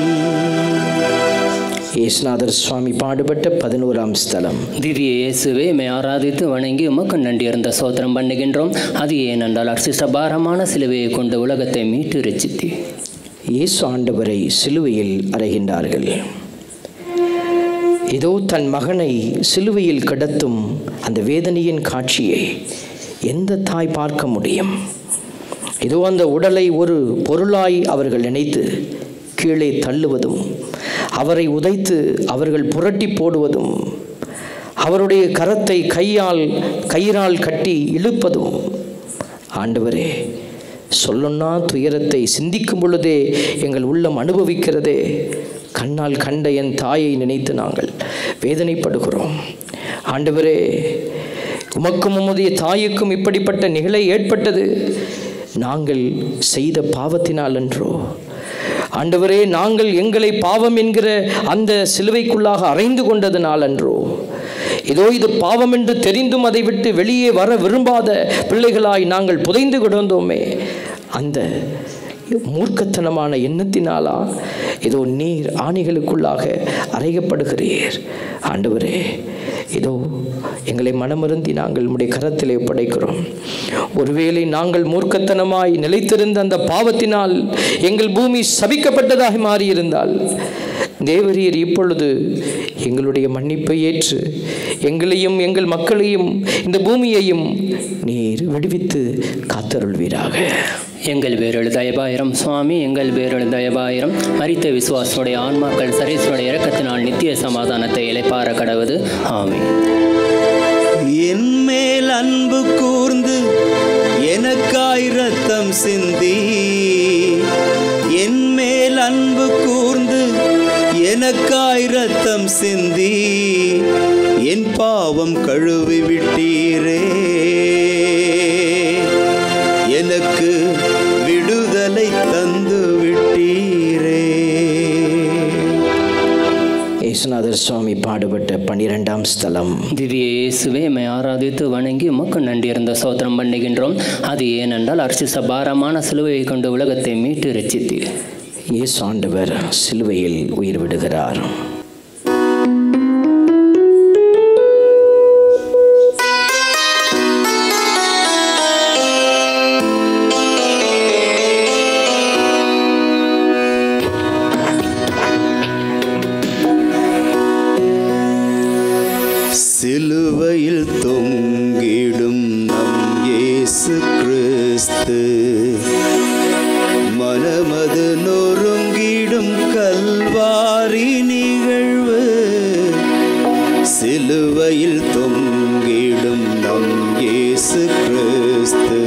இயேசுநாதர் சுவாமி பாடுபட்ட பதினோராம் ஸ்தலம் திவ்ய இயேசுவே மே ஆராதித்து வணங்கி உமக்கு நன்றியிருந்த சோத்திரம் பண்ணுகின்றோம் அது ஏனென்றால் அர்ச்சித்த பாரமான சிலுவையை கொண்டு உலகத்தை மீட்டு ரச்சித்தீர் இயேசு ஆண்டவரை சிலுவையில் அறைகின்றார்கள் இதோ தன் மகனை சிலுவையில் கடத்தும் அந்த வேதனையின் காட்சியை எந்த தாய் பார்க்க முடியும் இதோ அந்த உடலை ஒரு பொருளாய் அவர்கள் நினைத்து கீழே தள்ளுவதும் அவரை உதைத்து அவர்கள் புரட்டி போடுவதும் அவருடைய கரத்தை கையால் கயிறால் கட்டி இழுப்பதும் ஆண்டவரே சொல்லொன்னா துயரத்தை சிந்திக்கும் பொழுதே எங்கள் உள்ளம் அனுபவிக்கிறதே கண்ணால் கண்ட என் தாயை நினைத்து நாங்கள் வேதனைப்படுகிறோம் ஆண்டவரே உமக்கும் உமதுடைய தாய்க்கும் இப்படிப்பட்ட நிகழை ஏற்பட்டது நாங்கள் செய்த பாவத்தினால் அன்றோ ஆண்டவரே நாங்கள் எங்களை பாவம் என்கிற அந்த சிலுவைக்குள்ளாக அறைந்து கொண்டதனால் அன்றோ இதோ இது பாவம் என்று தெரிந்தும் அதை விட்டு வெளியே வர விரும்பாத பிள்ளைகளாய் நாங்கள் புதைந்து கிடந்தோமே அந்த மூர்க்கத்தனமான எண்ணத்தினாலா இதோ நீர் ஆணிகளுக்குள்ளாக அறையப்படுகிறீர் ஆண்டவரே இதோ எங்களை மனமருந்தி நாங்கள் உம்முடைய கரத்திலே படைக்கிறோம் ஒருவேளை நாங்கள் மூர்க்கத்தனமாய் நிலைத்திருந்த அந்த பாவத்தினால் எங்கள் பூமி சபிக்கப்பட்டதாக மாறியிருந்தால் தேவரீர் இப்பொழுது எங்களுடைய மன்னிப்பை ஏற்று எங்களையும் எங்கள் மக்களையும் இந்த பூமியையும் நீர் விடுவித்து காத்தருள்வீராக எங்கள் பேரழு தயபாயிரம் சுவாமி எங்கள் பேரழு தயபாயிரம் மரித்த விசுவாசனுடைய ஆன்மாக்கள் சரேசனுடைய இறக்கத்தினால் நித்திய சமாதானத்தை இழைப்பார கடவுது ஆமே என் மேல் அன்பு கூர்ந்து எனக்காய் ரத்தம் சிந்தி என் மேல் அன்பு கூர்ந்து எனக்காய் ரத்தம் சிந்தி என் பாவம் கழுவி விட்டீரே எனக்கு விடுதலை தந்து விட்டீரே இயேசுநாதர் இயேசுநாதர் சுவாமி பாடுபட்ட பன்னிரெண்டாம் ஸ்தலம் திவ்ய இயேசுவே மை ஆராதித்து வணங்கி உமக்கு நன்றி இருந்த சோத்திரம் பண்ணுகின்றோம் அது ஏனென்றால் அர்ச்சிச பாரமான சிலுவையை கொண்டு உலகத்தை மீட்டு ரச்சித்தீர் இயேசு ஆண்டவர் சிலுவையில் உயிர் விடுகிறார் சிலுவையில் தொங்கிடும் நம் இயேசு கிறிஸ்து மனமது நொறுங்கிடும் கல்வாரி நிகழ்வு சிலுவையில் தொங்கிடும் நம் இயேசு கிறிஸ்து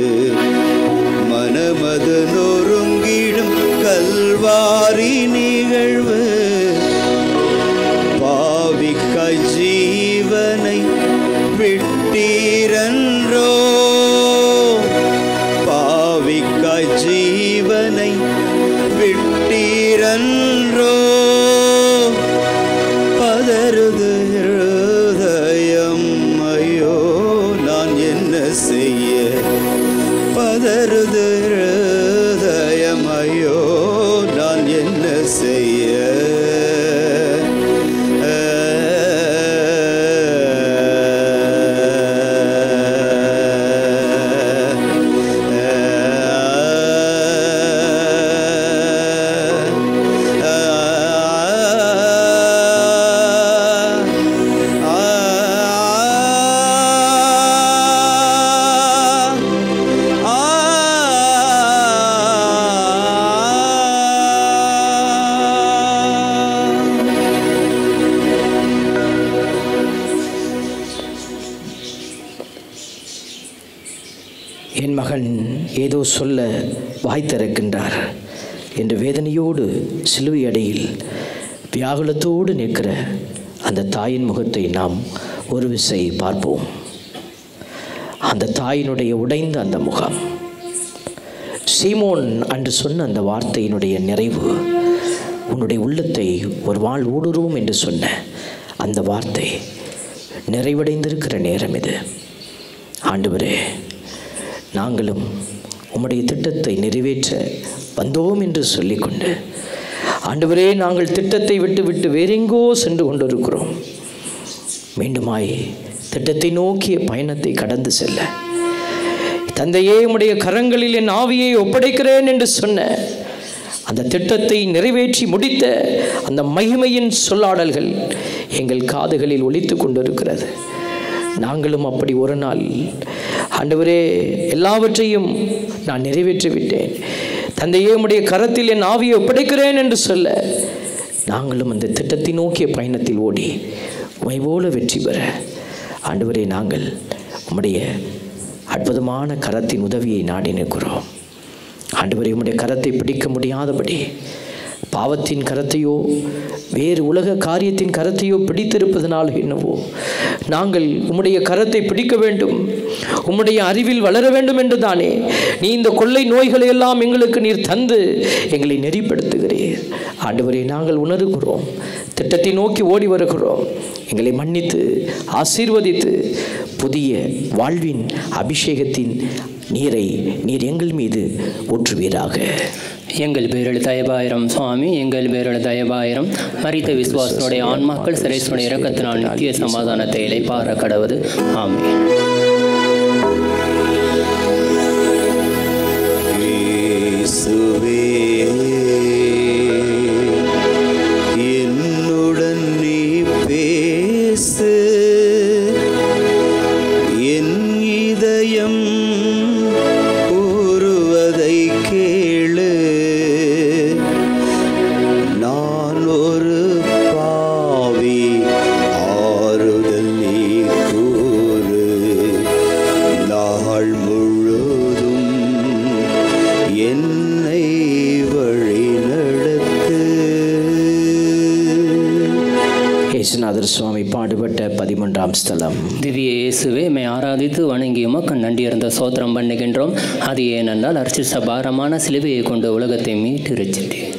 மனமது நொறுங்கிடும் கல்வாரி நிகழ்வு பாவிக்காய் ஜீவனை விட்டீரன்றோ பாவிக்காய் ஜீவனை விட்டீரன்றோ பதறுது இருதயம் ஐயோ நான் என்ன செய்ய பதறுது இருதயம் ஐயோ நான் என்ன செய்ய என் மகன் ஏதோ சொல்ல வாய் திறக்கின்றார் என்று வேதனையோடு சிலுவை அடையில் வியாகுலத்தோடு நிற்கிற அந்த தாயின் முகத்தை நாம் ஒரு விசை பார்ப்போம் அந்த தாயினுடைய உடைந்த அந்த முகம் சீமோன் அன்று சொன்ன அந்த வார்த்தையினுடைய நிறைவு உன்னுடைய உள்ளத்தை ஒரு வாழ் ஊடுருவும் என்று சொன்ன அந்த வார்த்தை நிறைவடைந்திருக்கிற நேரம் இது ஆண்டவரே நாங்களும் உம்முடைய திட்டத்தை நிறைவேற்ற வந்தோம் என்று சொல்லிக்கொண்டு ஆண்டவரே நாங்கள் திட்டத்தை விட்டு விட்டு வேறெங்கோ சென்று கொண்டிருக்கிறோம் மீண்டுமாய் திட்டத்தை நோக்கிய பயணத்தை கடந்து செல்ல தந்தையே உம்முடைய கரங்களில் என் ஆவியை ஒப்படைக்கிறேன் என்று சொன்ன அந்த திட்டத்தை நிறைவேற்றி முடித்த அந்த மகிமையின் சொல்லாடல்கள் எங்கள் காதுகளில் ஒலித்து கொண்டிருக்கிறது நாங்களும் அப்படி ஒரு நாள் ஆண்டவரே எல்லாவற்றையும் நான் நிறைவேற்றி விட்டேன் தந்தையே உம்முடைய கரத்தில் என் ஆவியை ஒப்படைக்கிறேன் என்று சொல்ல நாங்களும் அந்த திட்டத்தை நோக்கிய பயணத்தில் ஓடி உமை போல வெற்றி பெற ஆண்டவரே நாங்கள் உம்முடைய அற்புதமான கரத்தின் உதவியை நாடி நிற்கிறோம் ஆண்டவரே உம்முடைய கரத்தை பிடிக்க முடியாதபடி பாவத்தின் கரத்தையோ வேறு உலக காரியத்தின் கரத்தையோ பிடித்திருப்பதனால் என்னவோ நாங்கள் உம்முடைய கரத்தை பிடிக்க வேண்டும் உம்முடைய அறிவில் வளர வேண்டும் என்று தானே நீ இந்த கொள்ளை நோய்களை எல்லாம் எங்களுக்கு நீர் தந்து எங்களை நெறிப்படுத்துகிறீர் ஆண்டவரே நாங்கள் உணர்கிறோம் திட்டத்தை நோக்கி ஓடி வருகிறோம் எங்களை மன்னித்து ஆசீர்வதித்து புதிய வாழ்வின் அபிஷேகத்தின் நீரை நீர் எங்கள் மீது ஊற்றுவீராக எங்கள் பேரில் தயபாயிரம் சுவாமி எங்கள் பேரில் தயபாயிரம் மரித்த விசுவாசனுடைய ஆன்மாக்கள் சிறைசுடைய இறக்கத்தினால் நித்திய சமாதானத்தை இலைப்பார கடவுது ஆமென் இயேசுவே என்னுடன் நீ பேசு என் இதயம் கூறுவதை கேளு நான் ஒரு பாவி ஆறுதல் நீ கூறு நாள் முழுதும் என்னை வழி நடத்து இயேசுநாதர் சுவாமி பாடுபட்ட பதிமூன்றாம் ஸ்தலம் திவ்ய இயேசுவே மை ஆராதித்து வணங்கி உமக்கு நன்றி இருந்த சோத்திரம் பண்ணுகின்றோம் அது ஏனென்றால் அர்ச்சிச பாரமான சிலுவையை கொண்டு உலகத்தை மீட்டு ரச்சித்தீர்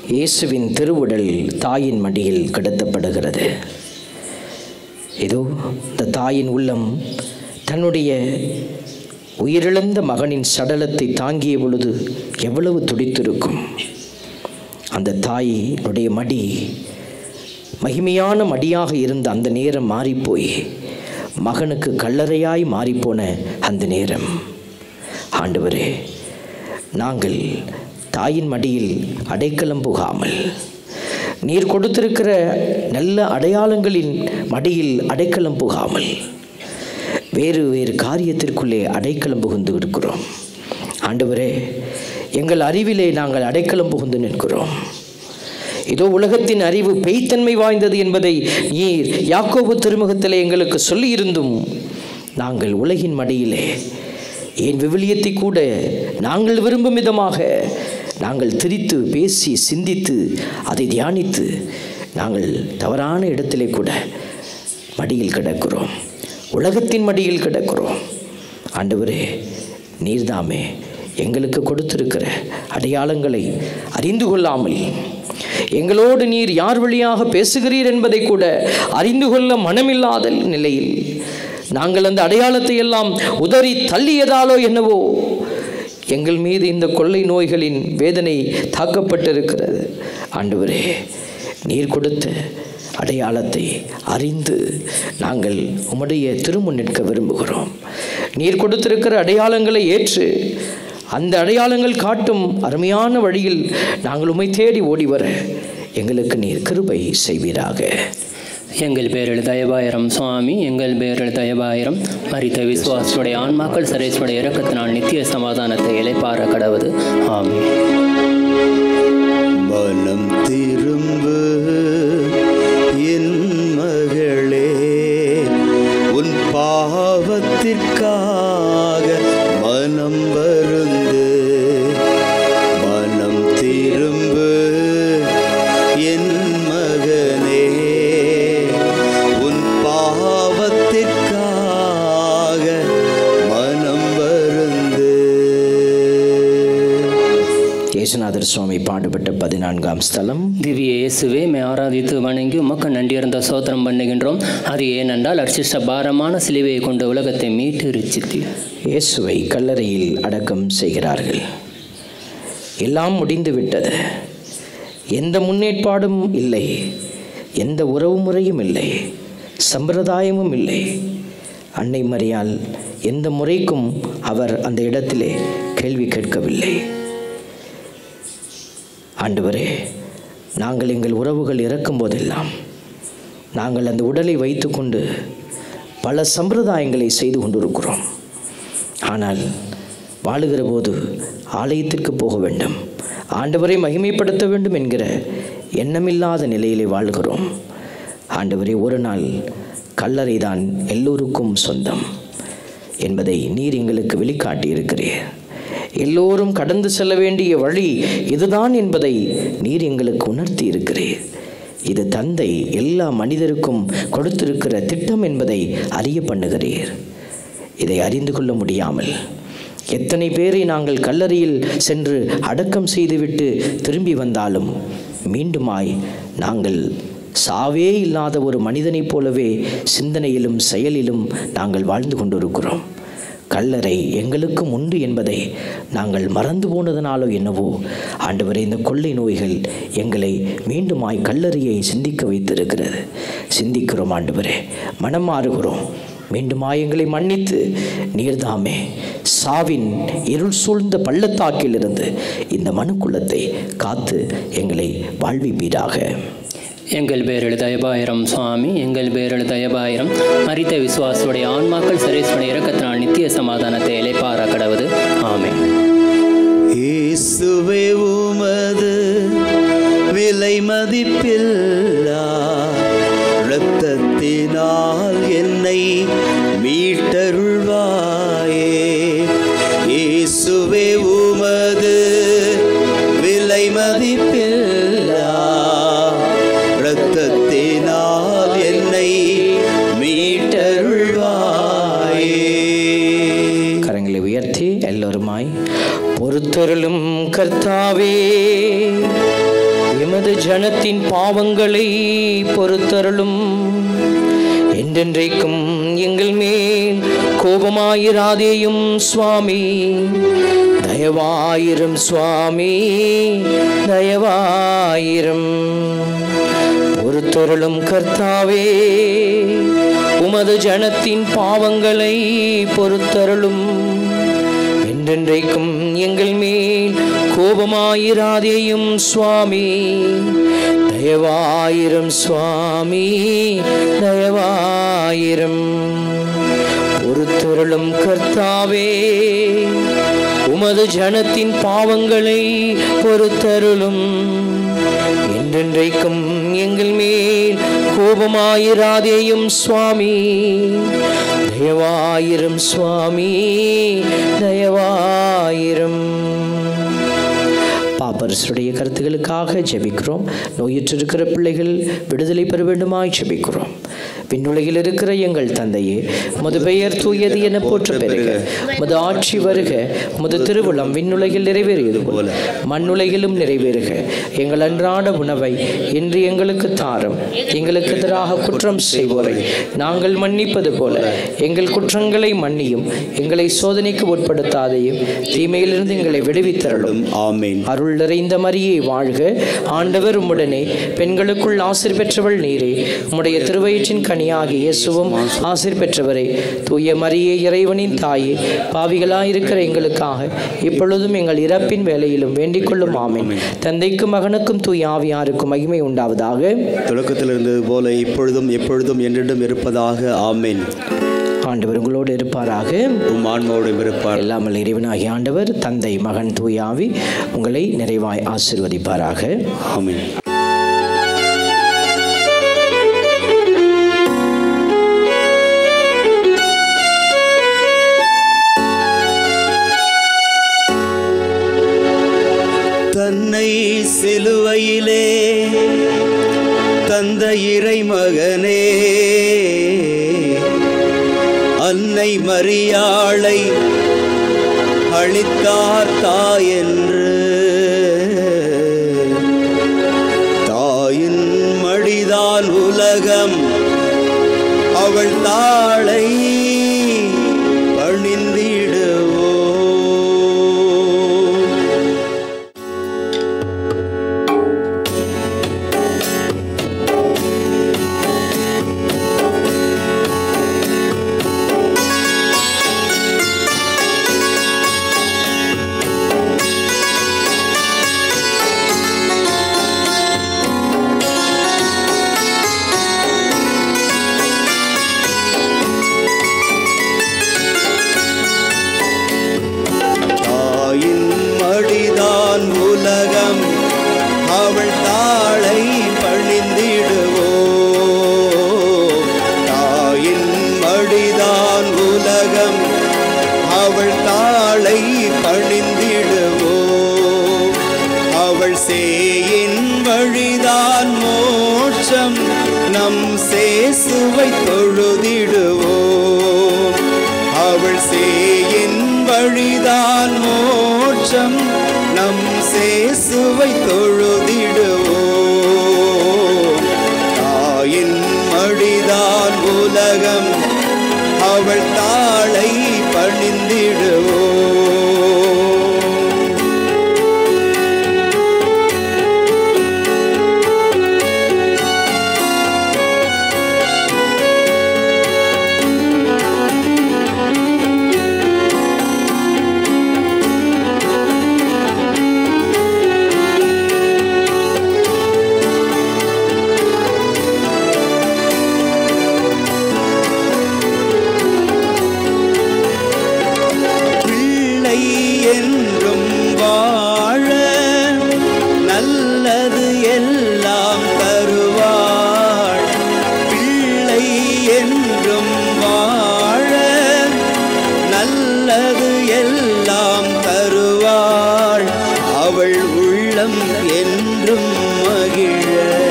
இயேசுவின் திருவுடல் தாயின் மடியில் கிடத்தப்படுகிறது இதோ இந்த தாயின் உள்ளம் தன்னுடைய உயிரிழந்த மகனின் சடலத்தை தாங்கிய பொழுது எவ்வளவு துடித்திருக்கும் அந்த தாயினுடைய மடி மகிமையான மடியாக இருந்த அந்த நேரம் மாறிப்போய் மகனுக்கு கல்லறையாய் மாறிப்போன அந்த நேரம் ஆண்டவரே நாங்கள் தாயின் மடியில் அடைக்கலம் புகாமல் நீர் கொடுத்திருக்கிற நல்ல அடையாளங்களின் மடியில் அடைக்கலம் புகாமல் வேறு வேறு காரியத்திற்குள்ளே அடைக்கலம் புகுந்து இருக்கிறோம் ஆண்டவரே எங்கள் அறிவிலே நாங்கள் அடைக்கலம் புகுந்து நிற்கிறோம் இதோ உலகத்தின் அறிவு பெய்த்தன்மை வாய்ந்தது என்பதை நீர் யாக்கோபு திருமுகத்திலே எங்களுக்கு சொல்லியிருந்தும் நாங்கள் உலகின் மடியிலே ஏன் விவிலியத்தை கூட நாங்கள் விரும்பும் விதமாக நாங்கள் திரித்து பேசி சிந்தித்து அதை தியானித்து நாங்கள் தவறான இடத்திலே கூட மடியில் கிடக்கிறோம் உலகத்தின் மடியில் கிடக்கிறோம் ஆண்டவரே நீர்தாமே எங்களுக்கு கொடுத்திருக்கிற அடையாளங்களை அறிந்து கொள்ளாமல் எங்களோடு நீர் யார் வழியாக பேசுகிறீர் என்பதை கூட அறிந்து கொள்ள மனமில்லாத நிலையில் நாங்கள் அந்த அடையாளத்தை எல்லாம் உதறி தள்ளியதாலோ என்னவோ எங்கள் மீது இந்த கொள்ளை நோய்களின் வேதனை தாக்கப்பட்டிருக்கிறது ஆண்டவரே நீர் கொடுத்த அடையாளத்தை அறிந்து நாங்கள் உம்முடைய திருமுன் நிற்க விரும்புகிறோம் நீர் கொடுத்திருக்கிற அடையாளங்களை ஏற்று அந்த அடையாளங்கள் காட்டும் அருமையான வழியில் நாங்கள் உம்மை தேடி ஓடி வர எங்களுக்கு நீர் கிருபை செய்வீராக எங்கள் பேரில் தயவாயிரம் சுவாமி எங்கள் பேரில் தயவாயிரம் மரித்த விசுவாசுடைய ஆன்மாக்கள் சரேஸ்வடைய இறக்கத்தினால் நித்திய சமாதானத்தை இலைப்பார கடவுது ஆமென் மனம் திரும்பு என் மகளே உன் பாவத்திற்காக மனம் வருந்து மனம் திரும்பு என் மகனே உன் பாவத்திற்காக மனம் வருந்து இயேசுநாதர் சுவாமி பாடுபட்ட பதினான்காம் ஸ்தலம் திவ்ய இயேசுவே மே ஆராதித்து வணங்கி உமக்கு நன்றியிருந்த சோத்திரம் பண்ணுகின்றோம் அது ஏனென்றால் அர்ச்சிஷ்ட பாரமான சிலுவையை கொண்டு உலகத்தை மீட்டு ரிச்சித்தீர் இயேசுவை கல்லறையில் அடக்கம் செய்கிறார்கள் எல்லாம் முடிந்து விட்டது எந்த முன்னேற்பாடும் இல்லை எந்த உறவு முறையும் இல்லை சம்பிரதாயமும் இல்லை அன்னை மரியால் எந்த முறைக்கும் அவர் அந்த இடத்திலே கேள்வி கேட்கவில்லை ஆண்டவரே நாங்கள் எங்கள் உறவுகள் இறக்கும் போதெல்லாம் நாங்கள் அந்த உடலை வைத்துக்கொண்டு பல சம்பிரதாயங்களை செய்து கொண்டிருக்கிறோம் ஆனால் வாழுகிற போது ஆலயத்திற்கு போக வேண்டும் ஆண்டவரை மகிமைப்படுத்த வேண்டும் என்கிற எண்ணமில்லாத நிலையிலே வாழ்கிறோம் ஆண்டவரே ஒரு நாள் கல்லறை தான் எல்லோருக்கும் சொந்தம் என்பதை நீர் எங்களுக்கு வெளிக்காட்டியிருக்கிறீர் எல்லோரும் கடந்து செல்ல வேண்டிய வழி இதுதான் என்பதை நீர் எங்களுக்கு உணர்த்தி இருக்கிறீர் இது தந்தை எல்லா மனிதருக்கும் கொடுத்திருக்கிற திட்டம் என்பதை அறிய பண்ணுகிறீர் இதை அறிந்து கொள்ள முடியாமல் எத்தனை பேரை நாங்கள் கல்லறையில் சென்று அடக்கம் செய்துவிட்டு திரும்பி வந்தாலும் மீண்டுமாய் நாங்கள் சாவே இல்லாத ஒரு மனிதனைப் போலவே சிந்தனையிலும் செயலிலும் நாங்கள் வாழ்ந்து கொண்டிருக்கிறோம் கல்லறை எங்களுக்கும் உண்டு என்பதை நாங்கள் மறந்து போனதனாலோ என்னவோ ஆண்டவரே இந்த கொள்ளை நோய்கள் எங்களை மீண்டுமாய் கல்லறையை சிந்திக்க வைத்திருக்கிறது சிந்திக்கிறோம் ஆண்டவரே மனம் மாறுகிறோம் மீண்டுமாய் எங்களை மன்னித்து நீர்தாமே சாவின் இருள் சூழ்ந்த பள்ளத்தாக்கிலிருந்து இந்த மனுக்குலத்தை காத்து எங்களை வாழ்விப்பீராக எங்கள் பேரில் தயபாயிரம் சுவாமி எங்கள் பேரில் தயபாயிரம் மரித்த விசுவாசுடைய ஆன்மாக்கள் சரேஸ்வடைய இறக்கத்தினால் நித்திய சமாதானத்தை இலைப்பார கடவுது ஆமென் இயேசுவே உமது விலை மதிப்பில்லா இரத்தத்தினால் என்னை மீட்டருள்வாயே இயேசுவே உமது விலை மதிப்பில்லா இரத்தத்தினால் என்னை மீட்டருள்வாயே கரங்களை உயர்த்தி எல்லோருமாய் பொறுத்தருளும் கர்த்தாவே எமது ஜனத்தின் பாவங்களை பொறுத்தருளும் என்றென்றைக்கும் எங்கள் மேல் கோபமாயிராதேயும் சுவாமி தயவாயிரும் சுவாமி தயவாயிரும் பொறுத்தருளும் கர்த்தாவே உமது ஜனத்தின் பாவங்களை பொறுத்தருளும் என்றென்றைக்கும் எங்கள் மேல் கோபமாயிராதேயும் சுவாமி தயவாயிரும் சுவாமி தயவாயிரும் பொறுத்தருளும் கர்த்தாவே உமது ஜனத்தின் பாவங்களை பொறுத்தருளும் என்றென்றைக்கும் எங்கள் மேல் கோபமாயிராதேயும் சுவாமி தயவாயிரும் சுவாமி தயவாயிரும் பாப்பரசுடைய கருத்துகளுக்காக ஜெபிக்கிறோம் நோயுற்றிருக்கிற பிள்ளைகள் விடுதலை பெற வேண்டுமாய் ஜெபிக்கிறோம் விண்ணுலகில் இருக்கிற எங்கள் தந்தையே முது பெயர் தூயது என போற்ற பெருக முது ஆட்சி வருக முது திருவுளம் விண்ணுலகில் நிறைவேறியது போல மண்ணுலகிலும் நிறைவேறுக எங்கள் அன்றாட உணவை இன்று எங்களுக்கு தாரும் எங்களுக்கு எதிராக குற்றம் செய்வோரை நாங்கள் மன்னிப்பது போல எங்கள் குற்றங்களை மன்னியும் எங்களை சோதனைக்கு உட்படுத்தாதையும் தீமையிலிருந்து எங்களை விடுவித்தருளும் ஆமேன் அருள் நிறைந்த மரியே வாழ்க ஆண்டவர் உம்முடனே பெண்களுக்குள் ஆசிர் பெற்றவள் நீரே உம்முடைய திருவயிற்றின் கனியாகிய இயேசுவும் ஆசிர் பெற்றவரே தூய மரியே இறைவனின் தாயே பாவிகளாயிருக்கிற எங்களுக்காக இப்பொழுதும் எங்கள் இறப்பின் வேலையிலும் வேண்டிக் கொள்ளும் ஆமென் தந்தைக்கும் மகனுக்கும் தூய ஆவியாருக்கும் மகிமை உண்டாவதாக தொடக்கத்தில் இருந்தது போல இப்பொழுதும் எப்பொழுதும் என்றென்றும் இருப்பதாக ஆமேன் ஆண்டவர் உங்களோடு இருப்பாராக உம் ஆன்மாவோடு இருப்பார் எல்லாமல் இறைவனாகிய ஆண்டவர் தந்தை மகன் தூய ஆவி உங்களை நிறைவாய் ஆசிர்வதிப்பாராக ஆமேன் தன்னை சிலுவையிலே தந்த இறைமகனே அன்னை மரியாளை அளித்தார் தாயென்று தாயின் மடிதான் உலகம் அவள் தாளை பணிந்திடுவோ தாயின் மடிதான் உலகம் அவள் தாளை பணிந்திடுவோ தாயின் மடிதான் உலகம் அவள் தாளை பணிந்திடுவோ அவள் சேயின் வழிதான் மோட்சம் நம் சேசுவை தொழுதிடுவோ அவள் சேயின் வழிதான் மோட்சம் நம் சேசுவை தொழுதிடுவோ தாயின் மடிதான் உலகம் அவள் தாளை பணிந்திடுவோ பிள்ளை என்றும் வாழ நல்லது எல்லாம் தருவாள் பிள்ளை என்றும் வாழ நல்லது எல்லாம் தருவாள் அவள் உள்ளம் என்றும் மகிழ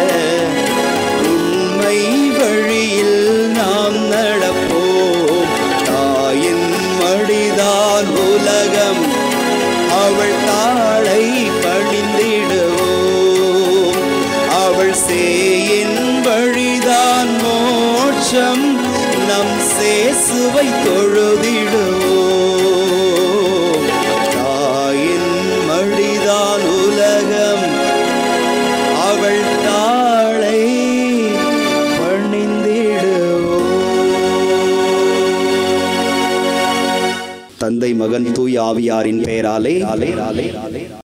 உண்மை வழியில் நாம் நடப்போம் தாயின் மடிதான் உலகம் அவள் தாளை பணிந்திடுவோம் சேயின் வழிதான் மோட்சம் நம் சேசுவை தொழுதிடுவோம் தாயின் மடிதான் உலகம் அவள் தாளை பணிந்திடுவோம் தந்தை மகன் தூய் ஆவியாரின் பெயராலே